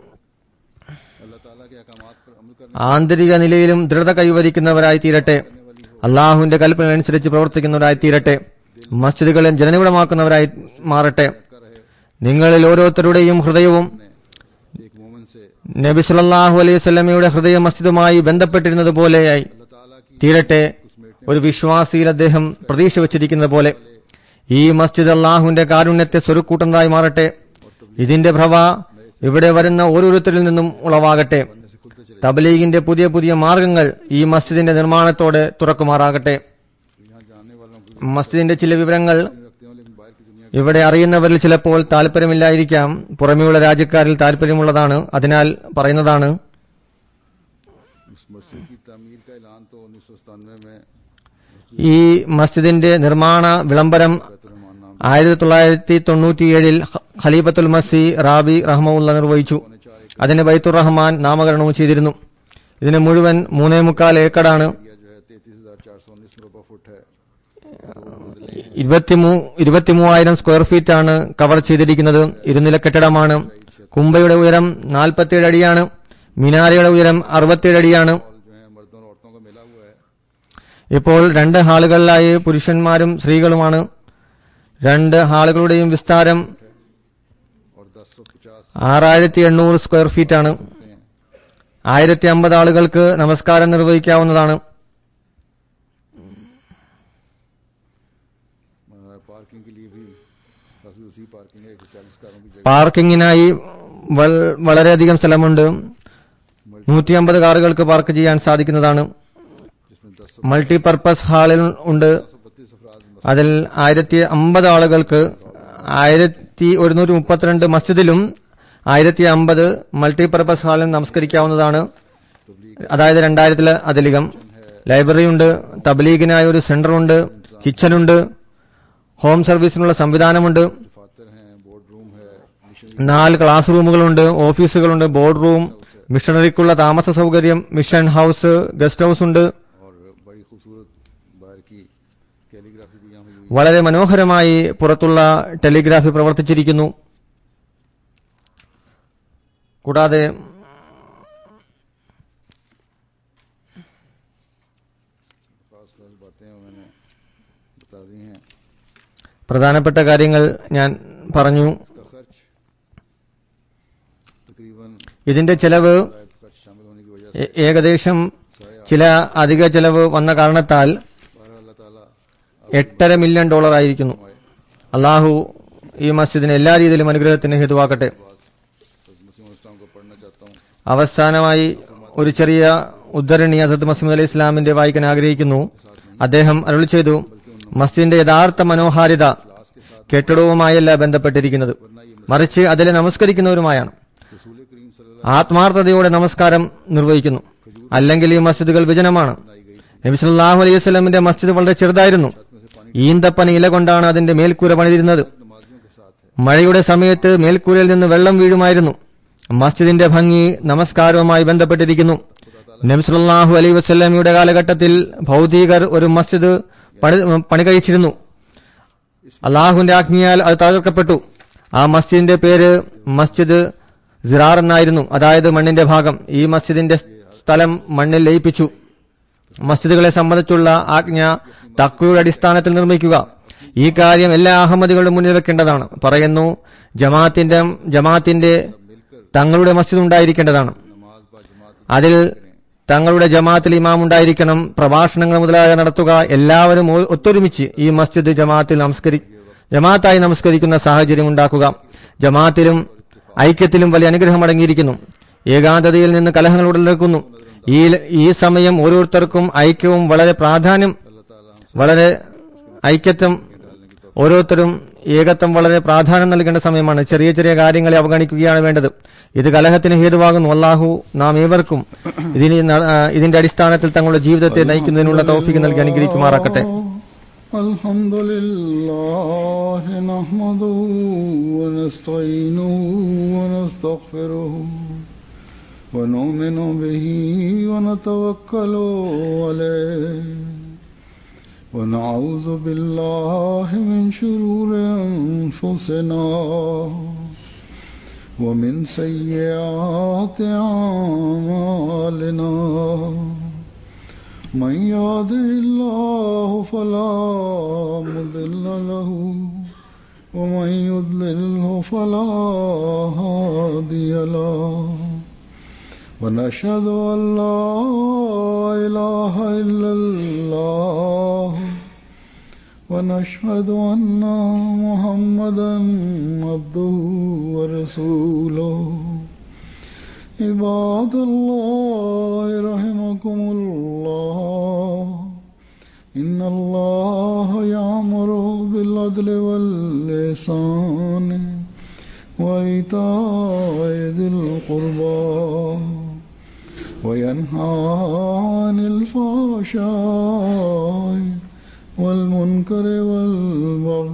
अल्लाह ताला के अहकामात पर अमल करने ആന്തരിക നിലയിലും ദൃഢത കൈവരിക്കുന്നവരായി തീരട്ടെ അള്ളാഹുവിന്റെ കൽപ്പന അനുസരിച്ച് പ്രവർത്തിക്കുന്നവരായി തീരട്ടെ മസ്ജിദുകളെ ജനനിബിഡമാക്കുന്നവരായി മാറട്ടെ का रहे നിങ്ങളിൽ ഓരോരുത്തരുടെയും ഹൃദയവും एक मोमिन से നബി സല്ലല്ലാഹു അലൈഹി സ്വലമയുടെ ഹൃദയ മസ്ജിദുമായി ബന്ധപ്പെട്ടിരുന്നത് പോലെയായി अल्लाह ताला की തീരട്ടെ ഒരു വിശ്വാസിയിൽ അദ്ദേഹം പ്രതീക്ഷ വച്ചിരിക്കുന്നത് പോലെ ഈ മസ്ജിദ് അള്ളാഹുവിന്റെ കാരുണ്യത്തെ സ്വരുക്കൂട്ടുന്നതായി മാറട്ടെ ഇതിന്റെ പ്രഭ ഇവിടെ വരുന്ന ഓരോരുത്തരിൽ നിന്നും ഉളവാകട്ടെ से खुलते चले തബ്ലീഗിന്റെ പുതിയ പുതിയ മാർഗങ്ങൾ ഈ മസ്ജിദിന്റെ നിർമ്മാണത്തോടെ തുറക്കുമാറാകട്ടെ यहाँ जानने वालों को മസ്ജിദിന്റെ ചില വിവരങ്ങൾ नहीं रखते हो लेकिन बाहर की दुनिया ഇവിടെ അറിയുന്നവരിൽ ചിലപ്പോൾ താല്പര്യമില്ലായിരിക്കാം പുറമെയുള്ള രാജ്യക്കാരിൽ താല്പര്യമുള്ളതാണ് അതിനാൽ പറയുന്നതാണ് उस मस्जिद की तमीर का ऐलान तो उन्नीस सौ सतानवे में ഈ മസ്ജിദിന്റെ നിർമ്മാണ വിളംബരം रहमान नाम ആയിരത്തി തൊള്ളായിരത്തി തൊണ്ണൂറ്റിയേഴിൽ ഖ- ഖലീഫത്തുൽ മസി റാബി റഹ്മുല്ല നിർവഹിച്ചു അതിന് ബൈത്തുർ റഹ്മാൻ നാമകരണവും ചെയ്തിരുന്നു ഇതിന് മുഴുവൻ മൂന്നേ മുക്കാൽ ഏക്കറാണ് एरिया जो है तैतीस हजार चार सौ उन्नीस मुरबा फुट है ഇരുപത്തിമൂ ഇരുപത്തിമൂവായിരം സ്ക്വയർ ഫീറ്റ് ആണ് കവർ ചെയ്തിരിക്കുന്നത് ഇരുനില കെട്ടിടമാണ് കുംഭയുടെ ഉയരം നാൽപ്പത്തിയേഴ് അടിയാണ് മിനാരയുടെ ഉയരം അറുപത്തിയേഴ് അടിയാണ് और जो है मर्दों और औरतों का मिला हुआ है ഇപ്പോൾ രണ്ട് ഹാളുകളിലായി പുരുഷന്മാരും സ്ത്രീകളുമാണ് രണ്ട് ഹാളുകളുടെയും വിസ്താരം और दस सौ पचास ആറായിരത്തി എണ്ണൂറ് സ്ക്വയർ ഫീറ്റ് ആണ് ആയിരത്തി അമ്പത് ആളുകൾക്ക് നമസ്കാരം നിർവഹിക്കാവുന്നതാണ് पार्किंग के लिए भी काफी वसी पार्किंग है एक सौ चालीस कारों की जगह പാർക്കിങ്ങിനായി വൾ- വളരെയധികം സ്ഥലമുണ്ട് നൂറ്റി അമ്പത് കാറുകൾക്ക് പാർക്ക് ചെയ്യാൻ സാധിക്കുന്നതാണ് जिसमें दस सौ മൾട്ടിപർപ്പസ് ഹാളിൽ ഉണ്ട് बत्तीस अफराद അതിൽ ആയിരത്തി അമ്പത് ആളുകൾക്ക് ആയിരത്തി ഒരുന്നൂറ്റി മുപ്പത്തിരണ്ട് മസ്ജിദിലും ആയിരത്തി അമ്പത് മൾട്ടിപർപ്പസ് ഹാളിൽ നമസ്കരിക്കാവുന്നതാണ് അതായത് രണ്ടായിരത്തിൽ അധികം ലൈബ്രറി ഉണ്ട് തബ്ലീഗിനായി ഒരു സെന്റർ ഉണ്ട് കിച്ചണുണ്ട് ഹോം സർവീസിനുള്ള സംവിധാനമുണ്ട് दफातर हैं बोर्ड रूम है मिशन നാല് ക്ലാസ് റൂമുകളുണ്ട് ഓഫീസുകളുണ്ട് ബോർഡ് റൂം മിഷണറിക്കുള്ള താമസ സൗകര്യം മിഷൻ ഹൗസ് ഗസ്റ്റ് ഹൗസ് ഉണ്ട് और बड़ी खूबसूरत बाहर की कैलीग्राफी भी यहाँ हुई हुई വളരെ മനോഹരമായി പുറത്തുള്ള ടെലിഗ്രാഫി പ്രവർത്തിച്ചിരിക്കുന്നു കൂടാതെ बता दिए हैं പ്രധാനപ്പെട്ട കാര്യങ്ങൾ ഞാൻ പറഞ്ഞു इसका खर्च तकरीबन ഇതിന്റെ ചെലവ് जायद खर्च शामिल होने की वजह से ഏ- ഏകദേശം ചില അധിക ചെലവ് വന്ന കാരണത്താൽ बहर अल्लाह ताला എട്ടര മില്യൺ ഡോളർ ആയിരിക്കുന്നു അള്ളാഹു ഈ മസ്ജിദിന് എല്ലാ രീതിയിലും അനുഗ്രഹത്തിന് ഹേതുവാക്കട്ടെ मुस्लिम इस्लाम को पढ़ना चाहता हूँ അവസാനമായി ഒരു ചെറിയ ഉദ്ധരണി അസദ് മസീദ് അലി ഇസ്ലാമിന്റെ വായിക്കാൻ ആഗ്രഹിക്കുന്നു അദ്ദേഹം അരുളി ചെയ്തു മസ്ജിദിന്റെ യഥാർത്ഥ മനോഹാരിത കെട്ടിടവുമായല്ല ബന്ധപ്പെട്ടിരിക്കുന്നത് മറിച്ച് അതിലെ നമസ്കരിക്കുന്നവരുമായാണ് रसूल करीम सल्लल्लाहु ആത്മാർത്ഥതയോടെ നമസ്കാരം നിർവഹിക്കുന്നു അല്ലെങ്കിൽ ഈ മസ്ജിദുകൾ വിജനമാണ് നബി സല്ലല്ലാഹു അലൈഹി വസല്ലമിന്റെ മസ്ജിദ് വളരെ ചെറുതായിരുന്നു ഈന്തപ്പന ഇല കൊണ്ടാണ് അതിന്റെ മേൽക്കൂര പണിതിരുന്നത് नमाजियों के साथ है മഴയുടെ സമയത്ത് മേൽക്കൂരയിൽ നിന്ന് വെള്ളം വീഴുമായിരുന്നു മസ്ജിദിന്റെ ഭംഗി നമസ്കാരവുമായി ബന്ധപ്പെട്ടിരിക്കുന്നു നബി സല്ലല്ലാഹു അലൈഹി വസല്ലമയുടെ കാലഘട്ടത്തിൽ ഭൗതികർ ഒരു മസ്ജിദ് പണി പണി കഴിച്ചിരുന്നു അള്ളാഹുവിന്റെ ആജ്ഞയാൽ അത് തകർക്കപ്പെട്ടു ആ മസ്ജിദിന്റെ പേര് മസ്ജിദ് സിറാർ എന്നായിരുന്നു അതായത് മണ്ണിന്റെ ഭാഗം ഈ മസ്ജിദിന്റെ സ്ഥലം മണ്ണിൽ ലയിപ്പിച്ചു മസ്ജിദുകളെ സംബന്ധിച്ചുള്ള ആജ്ഞ തക്വയുടെ അടിസ്ഥാനത്തിൽ നിർമ്മിക്കുക ഈ കാര്യം എല്ലാ അഹമ്മദികളുടെ മുന്നിൽ വെക്കേണ്ടതാണ് പറയുന്നു ജമാഅത്തിന്റെ ജമാഅത്തിന്റെ തങ്ങളുടെ മസ്ജിദ് ഉണ്ടായിരിക്കേണ്ടതാണ് नमाज बा जमात അതിൽ തങ്ങളുടെ ജമാഅത്തിൽ ഇമാം ഉണ്ടായിരിക്കണം പ്രഭാഷണങ്ങൾ മുതലായ നടത്തുക എല്ലാവരും ഒ- ഒത്തൊരുമിച്ച് ഈ മസ്ജിദ് ജമാഅത്തിൽ നമസ്കരി ജമാഅത്തായി നമസ്കരിക്കുന്ന സാഹചര്യം ഉണ്ടാക്കുക ജമാഅത്തിലും ഐക്യത്തിലും വലിയ അനുഗ്രഹം അടങ്ങിയിരിക്കുന്നു ഏകാന്തതയിൽ നിന്ന് കലഹങ്ങൾ ഉടലെടുക്കുന്നു ഈ ഈ സമയം ഓരോരുത്തർക്കും ഐക്യവും വളരെ പ്രാധാന്യം വളരെ ഐക്യത്വം ഓരോരുത്തരും ഏകത്വം വളരെ പ്രാധാന്യം നൽകേണ്ട സമയമാണ് ചെറിയ ചെറിയ കാര്യങ്ങളെ അവഗണിക്കുകയാണ് വേണ്ടത് ഇത് കലഹത്തിന് ഹേതുവാകുന്നു അള്ളാഹു നാം ഏവർക്കും ഇതിന് ന- ആ, ഇതിന്റെ അടിസ്ഥാനത്തിൽ തങ്ങളുടെ ജീവിതത്തെ നയിക്കുന്നതിനുള്ള തൗഫീക്ക് നൽകി അനുഗ്രഹിക്കുമാറാക്കട്ടെ الحمد لله نحمده ونستعينه ونستغفره ونؤمن به ونتوكل عليه ونعوذ بالله من شرور أنفسنا ومن سيئات أعمالنا من يهده الله فلا مضل له ومن يضلله فلا هادي له ونشهد أن لا إله إلا الله ونشهد أن محمدا عبده ورسوله عباد الله رحمكم الله إن الله يأمر بالعدل واللسان وإيتاء ذي القربى وينهى عن الفحشاء والمنكر والبغي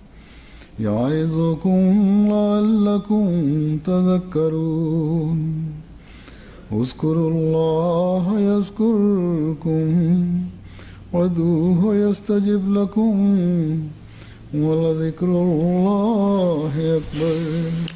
يعظكم لعلكم تذكرون اذكروا الله يذكركم وادعوه يستجب لكم ولذكر الله أكبر